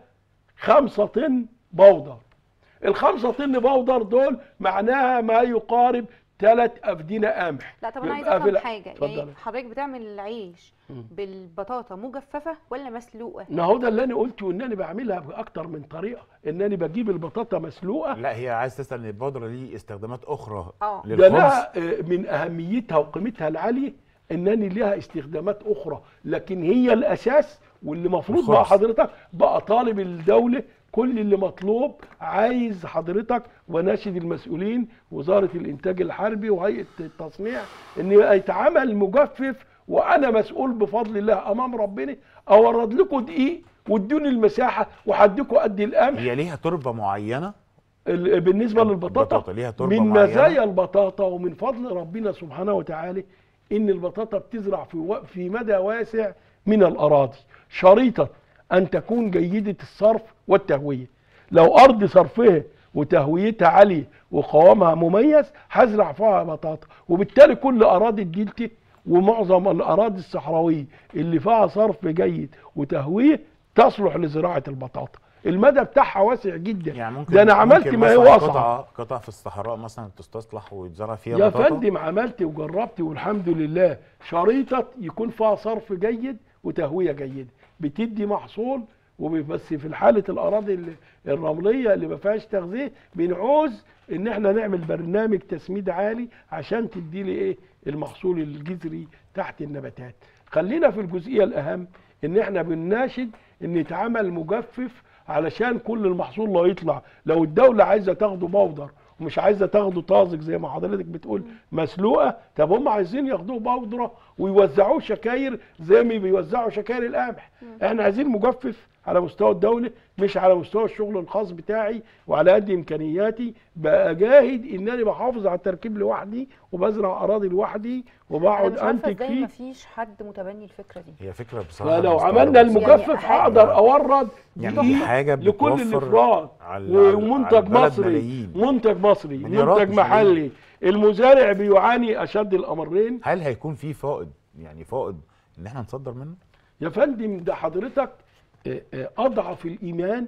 5 طن بودر الخمسة طن بودر دول معناها ما يقارب ثلاث افدنه قمح لا طب انا عايزه يبقى في افهم ال- حاجه اتفضلي. يعني حضرتك بتعمل العيش بالبطاطا مجففه ولا مسلوقه ما هو ده اللي انا قلته ان انا بعملها باكتر من طريقه ان انا بجيب البطاطا مسلوقه لا هي عايز تسال ان البودره ليه استخدامات اخرى اه. ده للخبز لها آه، من اهميتها وقيمتها العاليه انني لها استخدامات اخرى لكن هي الاساس واللي مفروض بقى الخبز. حضرتك بقى طالب الدوله كل اللي مطلوب عايز حضرتك وناشد المسؤولين وزاره الانتاج الحربي وهيئه التصنيع ان يتعمل مجفف وانا مسؤول بفضل الله امام ربنا اورد لكم دقيق وادوني المساحه وهديكم قد القمح هي ليها تربه معينه ال- بالنسبه البطاطا للبطاطا ليها تربة من معينة؟ مزايا البطاطا ومن فضل ربنا سبحانه وتعالى ان البطاطا بتزرع في و... في مدى واسع من الاراضي شريطه ان تكون جيده الصرف والتهويه لو ارض صرفها وتهويتها عاليه وقوامها مميز هزرع فيها بطاطا وبالتالي كل اراضي الدلتا ومعظم الاراضي الصحراويه اللي فيها صرف جيد وتهويه تصلح لزراعه البطاطا المدى بتاعها واسع جدا يعني ممكن ده انا عملت ممكن ما مثلاً هو اصعب قطعه قطعه في الصحراء مثلا تستصلح ويتزرع فيها يا بطاطا فندم عملت وجربت والحمد لله شريطة يكون فيها صرف جيد وتهوية جيدة بتدي محصول وبس في حالة الأراضي ال- الرملية اللي ما فيهاش تغذية بنعوز إن إحنا نعمل برنامج تسميد عالي عشان تدي لي إيه المحصول الجذري تحت النباتات. خلينا في الجزئية الأهم إن إحنا بنناشد إن يتعمل مجفف علشان كل المحصول لا يطلع لو الدولة عايزة تاخده بودر ومش عايزه تاخده طازج زي ما حضرتك بتقول مسلوقه طب هم عايزين ياخدوه بودره ويوزعوه شكاير زي ما بيوزعوا شكاير القمح احنا عايزين مجفف على مستوى الدوله مش على مستوى الشغل الخاص بتاعي وعلى قد امكانياتي بجاهد ان انا بحافظ على التركيب لوحدي وبزرع اراضي لوحدي انا وبقعد مش عارفه انتج ازاي فيه مفيش حد متبني الفكره دي هي فكره بصراحه فلو مستغرب عملنا بصراحة. المجفف يعني هقدر اورد يعني دقيق دي حاجة لكل بتوفر الافراد على- على- على ومنتج البلد مصري ملايين. منتج مصري مليارات منتج مش محلي المزارع بيعاني اشد الامرين هل هيكون في فائض يعني فائض ان احنا نصدر منه يا فندم ده حضرتك آه، آه، اضعف الايمان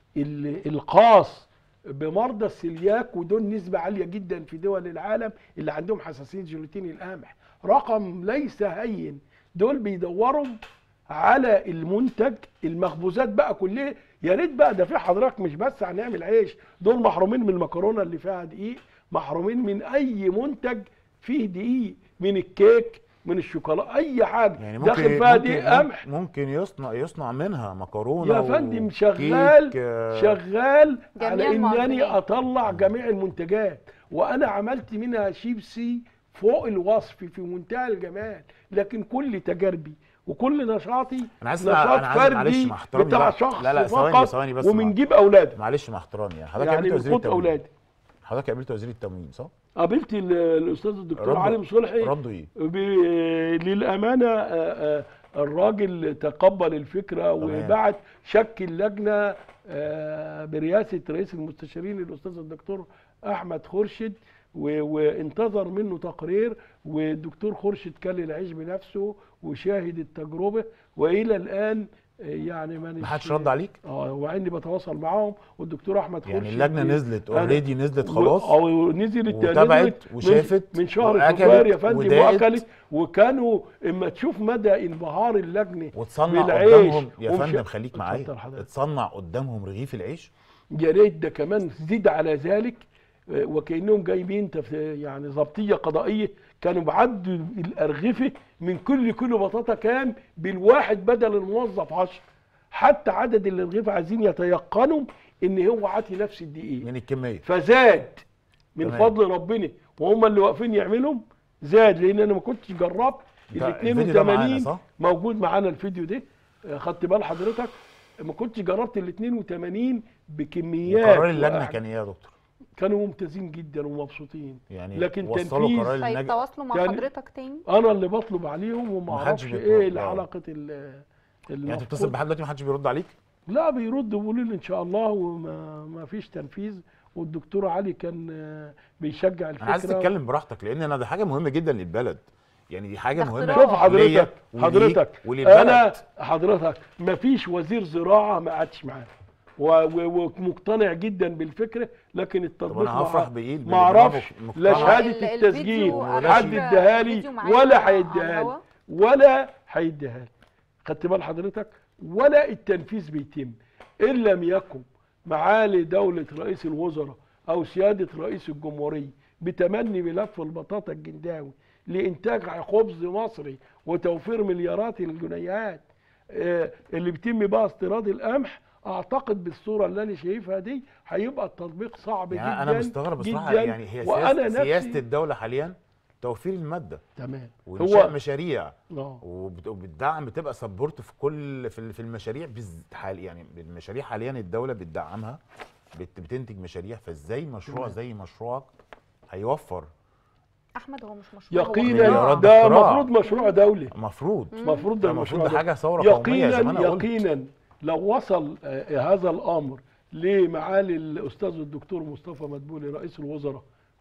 ال- الخاص بمرضى السلياك ودول نسبة عالية جدا في دول العالم اللي عندهم حساسية جلوتين القمح رقم ليس هين دول بيدوروا على المنتج المخبوزات بقى كلها يا ريت بقى ده في حضرتك مش بس هنعمل عيش دول محرومين من المكرونه اللي فيها دقيق محرومين من اي منتج فيه دقيق من الكيك من الشوكولاته اي حاجه يعني داخل ممكن فيها ممكن, دقيق قمح ممكن يصنع يصنع منها مكرونه يا فندم وكيك، شغال آه، شغال جميع على انني المعجنات. اطلع جميع المنتجات وانا عملت منها شيبسي فوق الوصف في منتهى الجمال لكن كل تجاربي وكل نشاطي أنا عايز- نشاط أنا عايز- معلش فردي مع احترامي بتاع بقى. شخص لا، لا، ثواني- فقط ثواني بس ومن مع- جيب اولاده معلش مع احترامي يعني حضرتك يعني قابلت من وزير قوت التموين اولاده حضرتك قابلت وزير التموين صح؟ قابلت ال- الاستاذ الدكتور رده- علي صلحي رده ايه؟ ب- للامانه آه، آه، الراجل تقبل الفكره وبعت شكل لجنه آه، برئاسه رئيس المستشارين الاستاذ الدكتور احمد خورشيد و- وانتظر منه تقرير والدكتور خورشيد كل العيش بنفسه وشاهد التجربه والى الان آه، يعني ما ما حدش رد عليك؟ اه وعندي بتواصل معاهم والدكتور احمد يعني خورشيد اللجنه نزلت أنا- اوريدي نزلت و- خلاص او نزلت وتابعت نزلت من- وشافت من شهر وأكلت فبراير يا فندم وداقت. واكلت وكانوا اما تشوف مدى انبهار اللجنه وتصنع بالعيش قدامهم يا ومش- فندم خليك معايا اتفضل حضرتك. اتصنع قدامهم رغيف العيش يا ريت ده كمان زيد على ذلك آه، وكانهم جايبين تف- يعني ضبطيه قضائيه كانوا بعدوا الارغفه من كل كيلو بطاطا كام بالواحد بدل الموظف 10 حتى عدد الارغفه عايزين يتيقنوا ان هو عاطي نفس الدقيق من الكميه فزاد من تمام. فضل ربنا وهم اللي واقفين يعملوا زاد لان انا ما كنتش جربت ال ده الفيديو ده معانا 82 صح؟ موجود معانا الفيديو ده آه، خدت بال حضرتك ما كنتش جربت ال 82 بكميات قرار اللجنه وأح- كان ايه يا دكتور؟ كانوا ممتازين جدا ومبسوطين يعني لكن وصلوا تنفيذ- قرار اللجنه هيتواصلوا مع يعني- حضرتك تاني انا اللي بطلب عليهم وما محدش اعرفش بيطلب، ايه آه. علاقه ال يعني انت بتتصل المفقود. بحد دلوقتي ما حدش بيرد عليك؟ لا بيردوا بيقولوا لي ان شاء الله وما ما فيش تنفيذ والدكتور علي كان آه، بيشجع الفكره انا عايز تتكلم براحتك لان انا ده حاجه مهمه جدا للبلد يعني دي حاجه ده مهمه اختراع. شوف ليا حضرتك وليك حضرتك وللبلد انا حضرتك ما فيش وزير زراعه ما قعدش معانا و- و- ومقتنع جدا بالفكره لكن طب التطبيق انا ما- هفرح بايه ما اعرفش باللي لا مقتنع. شهاده ال- التسجيل الفيديو على حد فكرة اداها لي الفيديو معانا ولا على هيديها الهوا. لي ولا هيديها لي خدت بال حضرتك ولا التنفيذ بيتم ان لم يكن معالي دوله رئيس الوزراء او سياده رئيس الجمهوريه بتمني ملف البطاطا الجنداوي لانتاج خبز مصري وتوفير مليارات الجنيهات آه، اللي بيتم بقى استيراد القمح اعتقد بالصوره اللي انا شايفها دي هيبقى التطبيق صعب يعني جدا انا مستغرب بصراحه جداً. يعني هي وانا سياسه, سياسه نفسي الدوله حاليا توفير الماده تمام وانشاء هو مشاريع اه وبت- وبتدعم بتبقى سبورت في كل في ال- في المشاريع بز- حال يعني المشاريع حاليا الدوله بتدعمها بت- بتنتج مشاريع فازاي مشروع تمام. زي مشروعك هيوفر احمد هو مش مشروع هو يقينا مليارات ده اختراع. المفروض مشروع دولي المفروض المفروض ده ده المفروض المشروع ده حاجه ثوره قوميه زي ما يقينا انا قلت يقينا لو وصل آه، هذا الامر لمعالي الاستاذ الدكتور مصطفى مدبولي رئيس الوزراء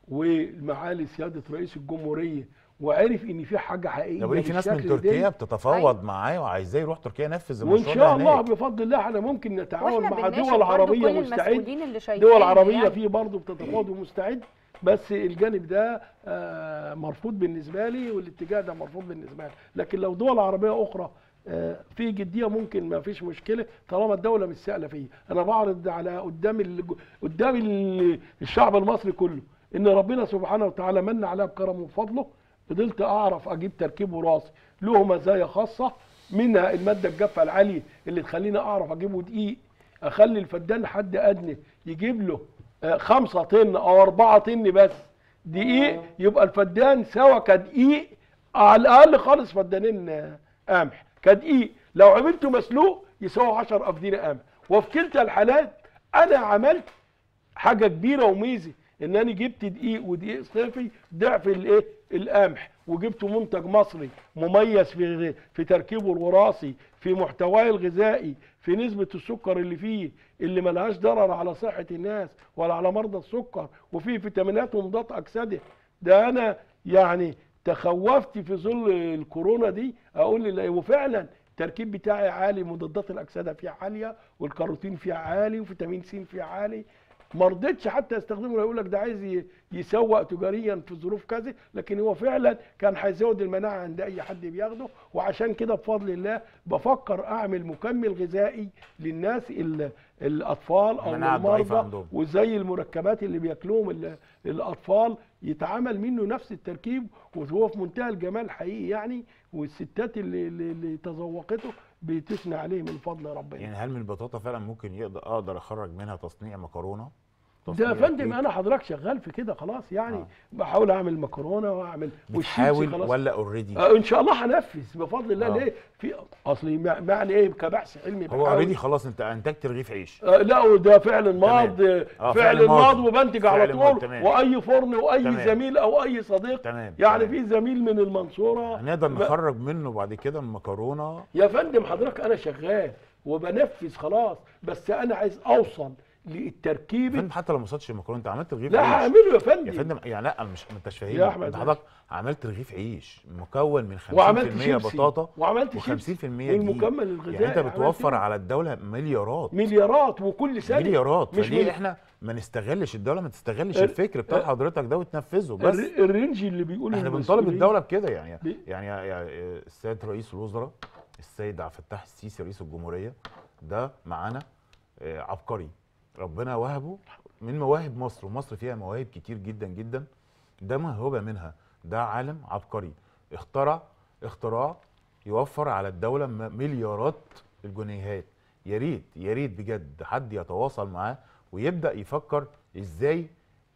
ومعالي سياده رئيس الجمهوريه وعرف ان في حاجه حقيقيه ده بيقول لي في ناس من بالشكل ده، تركيا بتتفاوض أيوة. معاه وعايزاه يروح تركيا ينفذ وان المشروع شاء ده الله هناك بفضل الله احنا ممكن نتعاون واحنا مع بنناشد دول برضو عربيه كل مستعد المسؤولين اللي شايفين دول عربيه يعني. فيه برضه بتتفاوض ومستعد بس الجانب ده آه، مرفوض بالنسبه لي والاتجاه ده مرفوض بالنسبه لي لكن لو دول عربيه اخرى آه، في جديه ممكن ما فيش مشكله طالما الدوله مش سائله فيه انا بعرض على قدام ال... قدام ال... الشعب المصري كله ان ربنا سبحانه وتعالى من عليا بكرمه وفضله فضلت اعرف اجيب تركيب وراثي له مزايا خاصه منها الماده الجافه العاليه اللي تخليني اعرف اجيبه دقيق اخلي الفدان حد ادنى يجيب له آه، خمسة طن او اربعة طن بس دقيق يبقى الفدان سوا كدقيق على الاقل خالص فدانين آه، قمح كدقيق لو عملته مسلوق يساوي 10 افدين قمح وفي كلتا الحالات انا عملت حاجه كبيره وميزه ان انا جبت دقيق ودقيق صيفي ضعف الايه القمح وجبت منتج مصري مميز في في تركيبه الوراثي في محتواه الغذائي في نسبه السكر اللي فيه اللي ملهاش ضرر على صحه الناس ولا على مرضى السكر وفيه فيتامينات ومضاد اكسده ده انا يعني تخوفت في ظل الكورونا دي اقول لي وفعلا التركيب بتاعي عالي مضادات الاكسده فيها عاليه والكاروتين فيها عالي وفيتامين س فيها عالي ما رضيتش حتى استخدمه يقول لك ده عايز ي- يسوق تجاريا في ظروف كذا لكن هو فعلا كان هيزود المناعه عند اي حد بياخده وعشان كده بفضل الله بفكر اعمل مكمل غذائي للناس ال- الاطفال او المناعة الضعيفة المرضى عندهم. وزي المركبات اللي بياكلوهم ال- الاطفال يتعمل منه نفس التركيب وهو في منتهى الجمال حقيقي يعني والستات اللي, اللي, اللي تذوقته بتثني عليه من فضل ربنا يعني هل من البطاطا فعلا ممكن يقدر اقدر اخرج منها تصنيع مكرونه ده تصنيع يا فندم كيك؟ انا حضرتك شغال في كده خلاص يعني آه. بحاول اعمل مكرونه واعمل والشيبسي بتحاول خلاص. ولا اوريدي آه ان شاء الله هنفذ بفضل الله آه. ليه في اصلي مع- معنى ايه كبحث علمي هو بحاول- اوريدي خلاص انت انتجت رغيف عيش آه لا وده فعل ماض آه، فعل فعل ماض ماض. وبنتج على فعل ماض، طول تمام. واي فرن واي تمام. زميل او اي صديق تمام يعني تمام. في زميل من المنصوره هنقدر ب- نخرج منه بعد كده المكرونه يا فندم حضرتك انا شغال وبنفذ خلاص بس انا عايز اوصل يا للتركيبه فندم حتى لو ما وصلتش المكرونه انت عملت رغيف لا عيش هعمله يا فندم يا فندم يعني لا انا مش ما انتش فاهمني يا أحمد انت ماشي. حضرتك عملت رغيف عيش مكون من 50% وعملت شيبسي بطاطا وعملت و50% شيبسي دقيق والمكمل الغذائي يعني انت عملت بتوفر إيه؟ على الدوله مليارات مليارات وكل سنه مليارات مش فليه من- احنا ما نستغلش الدوله ما تستغلش ال- الفكر بتاع ال- حضرتك ده وتنفذه بس الر- الرينج اللي بيقول احنا المسؤولين- بنطالب الدوله بكده يعني بي- يعني يا- يا- السيد رئيس الوزراء السيد عبد الفتاح السيسي رئيس الجمهوريه ده معانا آه، عبقري ربنا وهبه من مواهب مصر ومصر فيها مواهب كتير جدا جدا ده موهبه منها ده عالم عبقري اخترع اختراع يوفر على الدوله م- مليارات الجنيهات يا ريت يا ريت بجد حد يتواصل معاه ويبدا يفكر ازاي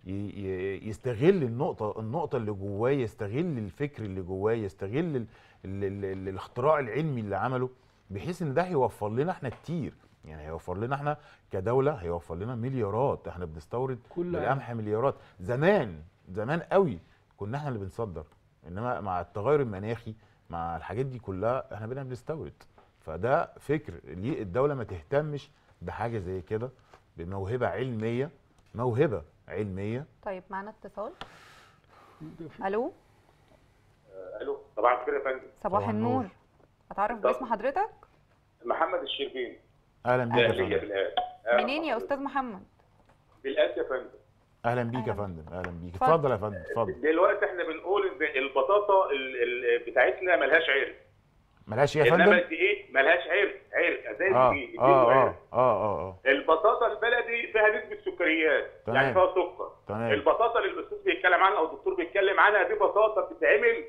ي- ي- يستغل النقطه النقطه اللي جواه يستغل الفكر اللي جواه يستغل ال ال ال ال الاختراع العلمي اللي عمله بحيث ان ده هيوفر لنا احنا كتير يعني هيوفر لنا احنا كدوله هيوفر لنا مليارات احنا بنستورد كل بالقمح مليارات زمان زمان قوي كنا احنا اللي بنصدر انما مع التغير المناخي مع الحاجات دي كلها احنا بقينا بنستورد فده فكر ليه الدوله ما تهتمش بحاجه زي كده بموهبه علميه موهبه علميه طيب معانا اتصال الو الو صباح الخير يا فندم صباح صباح النور النور. اتعرف باسم حضرتك محمد الشربيني اهلا بيك يا اهليه فندم بالآن منين يا استاذ محمد بالآن يا فندم اهلا بيك يا أهلا. فندم اهلا بيك اتفضل. اتفضل يا فندم اتفضل دلوقتي احنا بنقول ان البطاطا ال- ال- بتاعتنا ملهاش عرق ملهاش إيه يا انما فندم الدقيق ملهاش عرق عرق زي اه الدقيق اه الدقيق اه عرق. اه اه اه البطاطا البلدي فيها نسبه سكريات تمام. يعني فيها سكر تمام البطاطا اللي الاستاذ بيتكلم عنها او الدكتور بيتكلم عنها دي بطاطا بتتعمل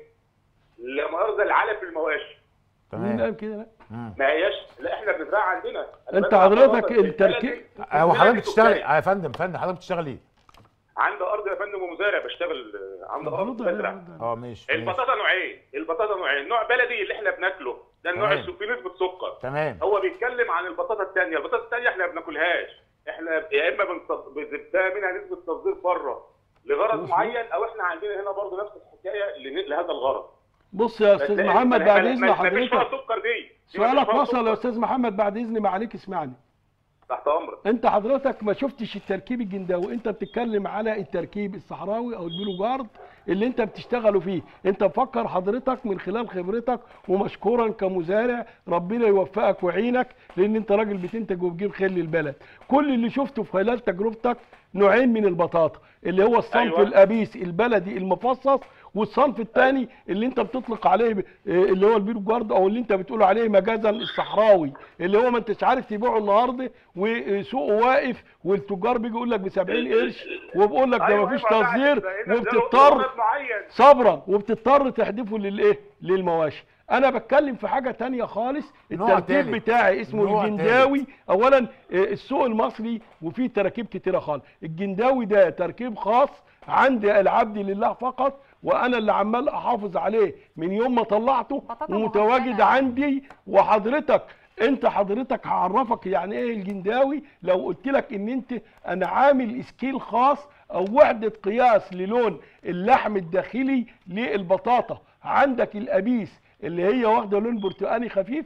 لمؤاخذه العلف المواشي مين تمام قال كده لا مم. ما هياش لا احنا بنزرعها عندنا انت حضرتك التركيب هو حضرتك بتشتغل بتشتغل يا فندم فندم حضرتك بتشتغل ايه؟ عندي ارض يا فندم ومزارع بشتغل آه، عندي ارض رد عليه، بزرع رد عليه. اه ماشي ماشي. البطاطا نوعين البطاطا نوعين نوع بلدي اللي احنا بناكله ده النوع تمام. اللي فيه نسبه سكر تمام هو بيتكلم عن البطاطا الثانيه البطاطا الثانيه احنا ما بناكلهاش احنا يا اما بنصد- بنبقى منها نسبه تصدير بره لغرض مظبوط. معين او احنا عندنا هنا برضه نفس الحكايه لن- لهذا الغرض بص يا بس استاذ هي- محمد ما- بعد ما- اذن ما- ما فيش فيها حضرتك سكر دي دي ما سؤالك فيش فيها وصل يا سكر. استاذ محمد بعد اذن معاليك اسمعني تحت امرك انت حضرتك ما شفتش التركيب الجنداوي انت بتتكلم على التركيب الصحراوي او البيلو جارد اللي انت بتشتغلوا فيه انت مفكر حضرتك من خلال خبرتك ومشكورا كمزارع ربنا يوفقك ويعينك لان انت راجل بتنتج وبتجيب خير للبلد كل اللي شفته في خلال تجربتك نوعين من البطاطا اللي هو الصنف أيوة. أيوة. الابيس البلدي المفصص والصنف الثاني اللي انت بتطلق عليه ب- اه اللي هو البيرو جارد او اللي انت بتقول عليه مجازا الصحراوي اللي هو ما انتش عارف تبيعه النهارده وسوقه واقف والتجار بيجي يقول لك ب 70 قرش وبيقول لك ده أيوة، مفيش أيوة، تصدير ده- ده- ده وبتضطر لغرض معين صبرا وبتضطر تحدفه للايه للمواشي انا بتكلم في حاجه تانية خالص نوع التركيب تالت. بتاعي اسمه نوع الجنداوي اولا آه، السوق المصري وفيه تراكيب كتيره خالص الجنداوي ده تركيب خاص عند العبد لله فقط وانا اللي عمال احافظ عليه من يوم ما طلعته بطاطا ومتواجد معجنة. عندي وحضرتك انت حضرتك هعرفك يعني ايه الجنداوي لو قلت لك ان انت انا عامل اسكيل خاص او وحده قياس للون اللحم الداخلي للبطاطا عندك الابيس اللي هي واخده لون برتقاني خفيف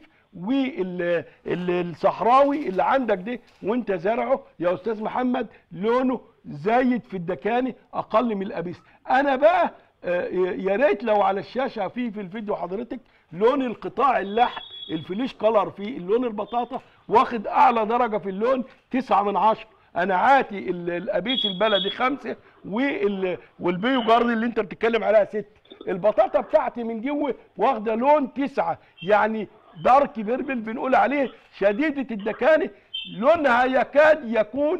والصحراوي اللي عندك ده وانت زارعه يا استاذ محمد لونه زايد في الدكانه اقل من الابيس انا بقى آه، يا ريت لو على الشاشه في في الفيديو حضرتك لون القطاع اللحم الفليش كلر في اللون البطاطا واخد اعلى درجه في اللون تسعة من عشرة انا عاتي ال- الابيس البلدي خمسة وال- والبيو جارد اللي انت بتتكلم عليها ست البطاطا بتاعتي من جوه واخده لون تسعة يعني دارك بيربل بنقول عليه شديده الدكانه لونها يكاد يكون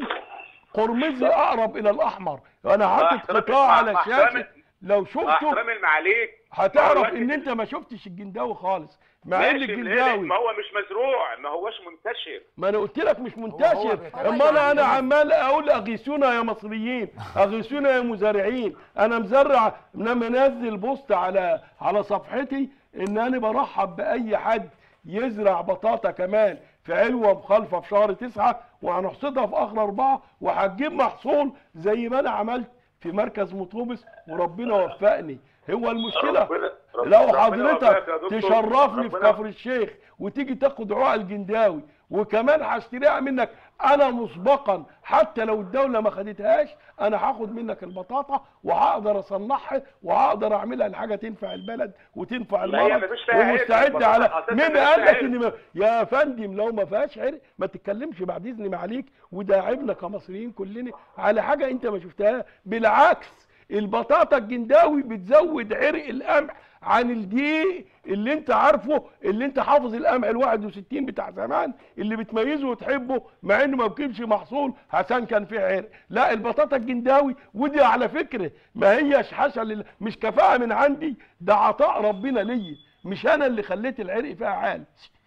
قرمزي اقرب الى الاحمر انا حاطط احترامي- قطاع على مع الشاشه احترامي- لو مع شفته احترامي المعاليك هتعرف هو ان الوقت- انت ما شفتش الجنداوي خالص مع ان ماشي، الجنداوي ما هو مش مزروع ما هوش منتشر ما انا قلت لك مش منتشر بيتعامل اما انا مع انا الناس. عمال اقول اغيثونا يا مصريين اغيثونا يا مزارعين انا مزرع انا منزل بوست على على صفحتي ان انا برحب باي حد يزرع بطاطا كمان في علوه مخالفه في شهر تسعة وهنحصدها في اخر اربعه وهتجيب محصول زي ما انا عملت في مركز مطوبس وربنا وفقني هو المشكله ربنا- رب- لو ربنا حضرتك يوفقك يا دكتور. تشرفني في ربنا- كفر الشيخ وتيجي تاخد عقل الجنداوي وكمان هشتريها منك انا مسبقا حتى لو الدوله ما خدتهاش انا هاخد منك البطاطا وهقدر اصنعها وهقدر اعملها لحاجه تنفع البلد وتنفع ما هي المرض مفيش فيها عيب. ومستعد البطاطا على أساساً مين مفيش قال فيها لك عيب. ان ما... يا فندم لو ما فيهاش عرق ما تتكلمش بعد اذن معاليك وده عيبنا كمصريين كلنا على حاجه انت ما شفتها بالعكس البطاطا الجنداوي بتزود عرق القمح عن الدقيق اللي انت عارفه اللي انت حافظ القمح ال 61 بتاع زمان اللي بتميزه وتحبه مع انه ما بيجيبش محصول عشان كان فيه عرق لا البطاطا الجنداوي ودي على فكره ما هيش حشا لل... مش كفاءه من عندي ده عطاء ربنا ليا مش انا اللي خليت العرق فيها عالي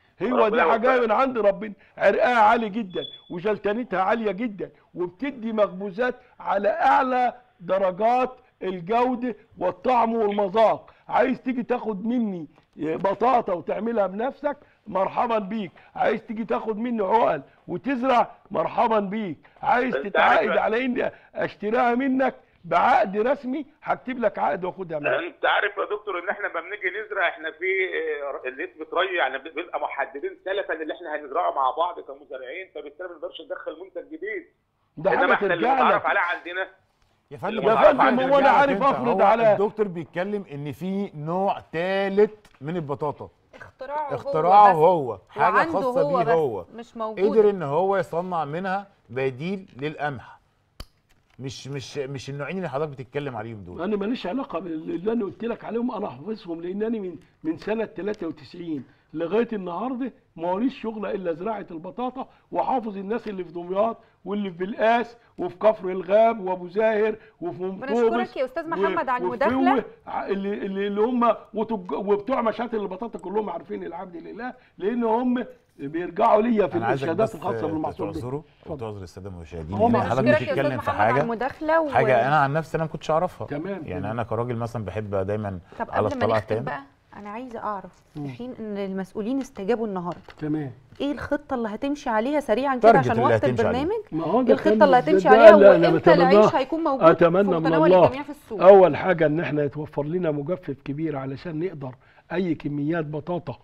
هو دي ربنا حاجه يوفقك. من عند ربنا عرقها عالي جدا وجلتنتها عاليه جدا وبتدي مخبوزات على اعلى درجات الجوده والطعم والمذاق عايز تيجي تاخد مني بطاطا وتعملها بنفسك مرحبا بيك عايز تيجي تاخد مني عقل وتزرع مرحبا بيك عايز أنت تتعاقد عارف- على اني اشتريها منك بعقد رسمي هكتب لك عقد واخدها منك انت عارف يا دكتور ان احنا لما بنيجي نزرع احنا في آه، نسبه ري يعني بنبقى محددين سلفا اللي احنا هنزرعه مع بعض كمزارعين فبالتالي ما نقدرش ندخل منتج جديد ده انما حاجه احنا اللي ترجع متعرف لك عليه عندنا يا فندم يا هو فندم، عارف هو أنا يرجع لك عارف أنت. أفرض هو على- الدكتور بيتكلم ان في نوع ثالث من البطاطا اختراعه اختراعه هو, هو حاجه وعنده خاصه هو بيه بس هو مش موجود قدر ان هو يصنع منها بديل للقمح مش مش مش النوعين اللي حضرتك بتتكلم عليهم دول انا ماليش علاقه باللي انا قلت لك عليهم انا حافظهم لانني من من سنه 93 لغايه النهارده ماليش شغل الا زراعه البطاطا وحافظ الناس اللي في دمياط واللي في بلقاس وفي كفر الغاب وابو زاهر وفي منقوبس بنشكرك يا أستاذ محمد على وفي المداخلة. فوة ع- اللي اللي اللي هم وتج- وبتوع مشاتل البطاطا كلهم عارفين العبد لله لان هم بيرجعوا ليا في انا عايزك الارشادات بس الخاصه بالمحصول ده تعذره اتفضل. وتعذر الساده المشاهدين هو لان ما- حضرتك بشكرك يا استاذ بتتكلم في محمد على حاجه المداخله و... حاجه انا عن نفسي انا ما كنتش اعرفها تمام، يعني تمام. انا كراجل مثلا بحب دايما طب على قبل ما الطلعه نختم التام بقى انا عايزه اعرف في حين ان المسؤولين استجابوا النهارده تمام ايه الخطه اللي هتمشي عليها سريعا كده تارجت عشان اللي وقت هتمشي عليه. البرنامج ما هو ايه ده الخطه كان- اللي ده- هتمشي ده- عليها لا، لا، وامتى بتمناه- العيش هيكون موجود في اتمنى من متناول الله الجميع في السوق اول حاجه ان احنا يتوفر لنا مجفف كبير علشان نقدر اي كميات بطاطا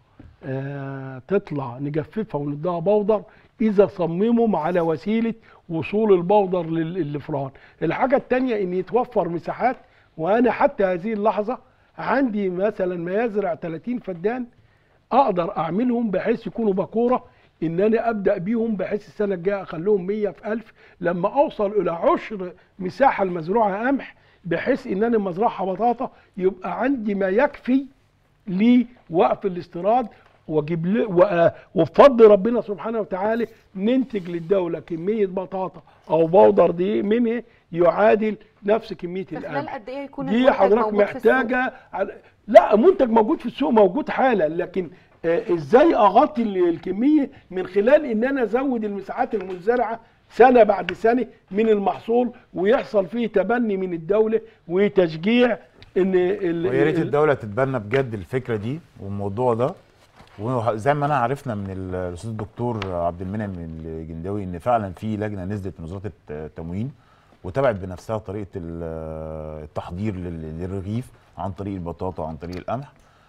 آه تطلع نجففها ونديها بودر اذا صمموا على وسيله وصول البودر لل- للفران الحاجه الثانيه ان يتوفر مساحات وانا حتى هذه اللحظه عندي مثلا ما يزرع 30 فدان اقدر اعملهم بحيث يكونوا باكوره ان انا ابدا بيهم بحيث السنه الجايه اخليهم 100 في 1000 لما اوصل الى عشر مساحه المزروعه قمح بحيث ان انا مزرعها بطاطا يبقى عندي ما يكفي لوقف الاستيراد واجيب ل- و- وبفضل ربنا سبحانه وتعالى ننتج للدوله كميه بطاطا او بودر دي منها يعادل نفس كميه في خلال القمح قد ايه يكون دي المنتج حضرتك موجود في السوق؟ محتاجه على لا منتج موجود في السوق موجود حالا لكن آه، ازاي اغطي ال- الكميه من خلال ان انا ازود المساحات المزرعه سنه بعد سنه من المحصول ويحصل فيه تبني من الدوله وتشجيع ان ال- ويا ريت ال- الدوله تتبنى بجد الفكره دي والموضوع ده وزي ما انا عرفنا من ال- الاستاذ الدكتور عبد المنعم الجنداوي ان فعلا في لجنه نزلت من وزاره التموين وتابعت بنفسها طريقه ال- التحضير لل- للرغيف عن طريق البطاطا عن طريق القمح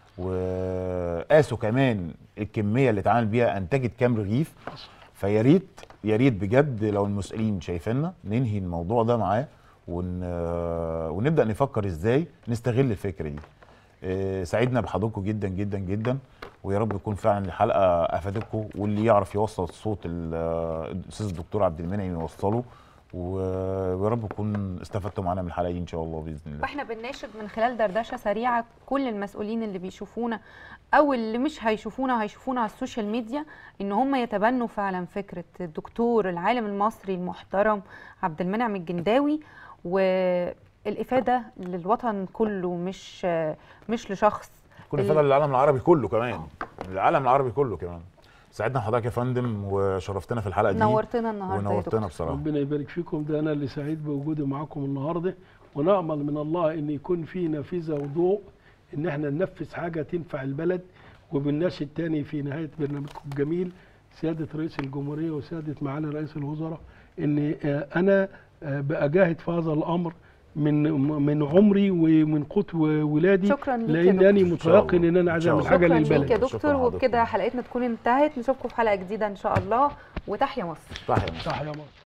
وقاسوا كمان الكميه اللي اتعامل بيها انتجت كام رغيف فيا ريت يا ريت بجد لو المسؤولين شايفيننا ننهي الموضوع ده معاه ون... ونبدا نفكر ازاي نستغل الفكره دي آه، سعدنا بحضراتكم جدا جدا جدا ويا رب يكون فعلا الحلقه افادتكم واللي يعرف يوصل صوت ال- الاستاذ الدكتور عبد المنعم يوصله و- ويا رب تكون استفدتوا معانا من الحلقه دي ان شاء الله باذن الله واحنا بنناشد من خلال دردشه سريعه كل المسؤولين اللي بيشوفونا او اللي مش هيشوفونا هيشوفونا على السوشيال ميديا ان هم يتبنوا فعلا فكره الدكتور العالم المصري المحترم عبد المنعم الجنداوي والافاده للوطن كله مش مش لشخص كل ال- فضل للعالم العربي كله كمان العالم العربي كله كمان سعدنا حضرتك يا فندم وشرفتنا في الحلقه دي نورتنا النهارده يا ونورتنا دكتور بصراحه ربنا يبارك فيكم ده انا اللي سعيد بوجودي معاكم النهارده ونامل من الله ان يكون في نافذه وضوء ان احنا ننفذ حاجه تنفع البلد وبالناشد تاني في نهايه برنامجكم الجميل سياده رئيس الجمهوريه وسياده معالي رئيس الوزراء ان آه، انا آه، بأجاهد في هذا الامر من من عمري ومن قوت ولادي شكراً ليك يا لانني دكتور. إن شاء متيقن الله. ان انا إن عايز شاء اعمل الله. حاجه شكرا ليك للبلد يا شكراً دكتور لحضرتك. وبكده حلقتنا تكون انتهت نشوفكم في حلقه جديده ان شاء الله وتحيا مصر صح يا مصر. تحيا مصر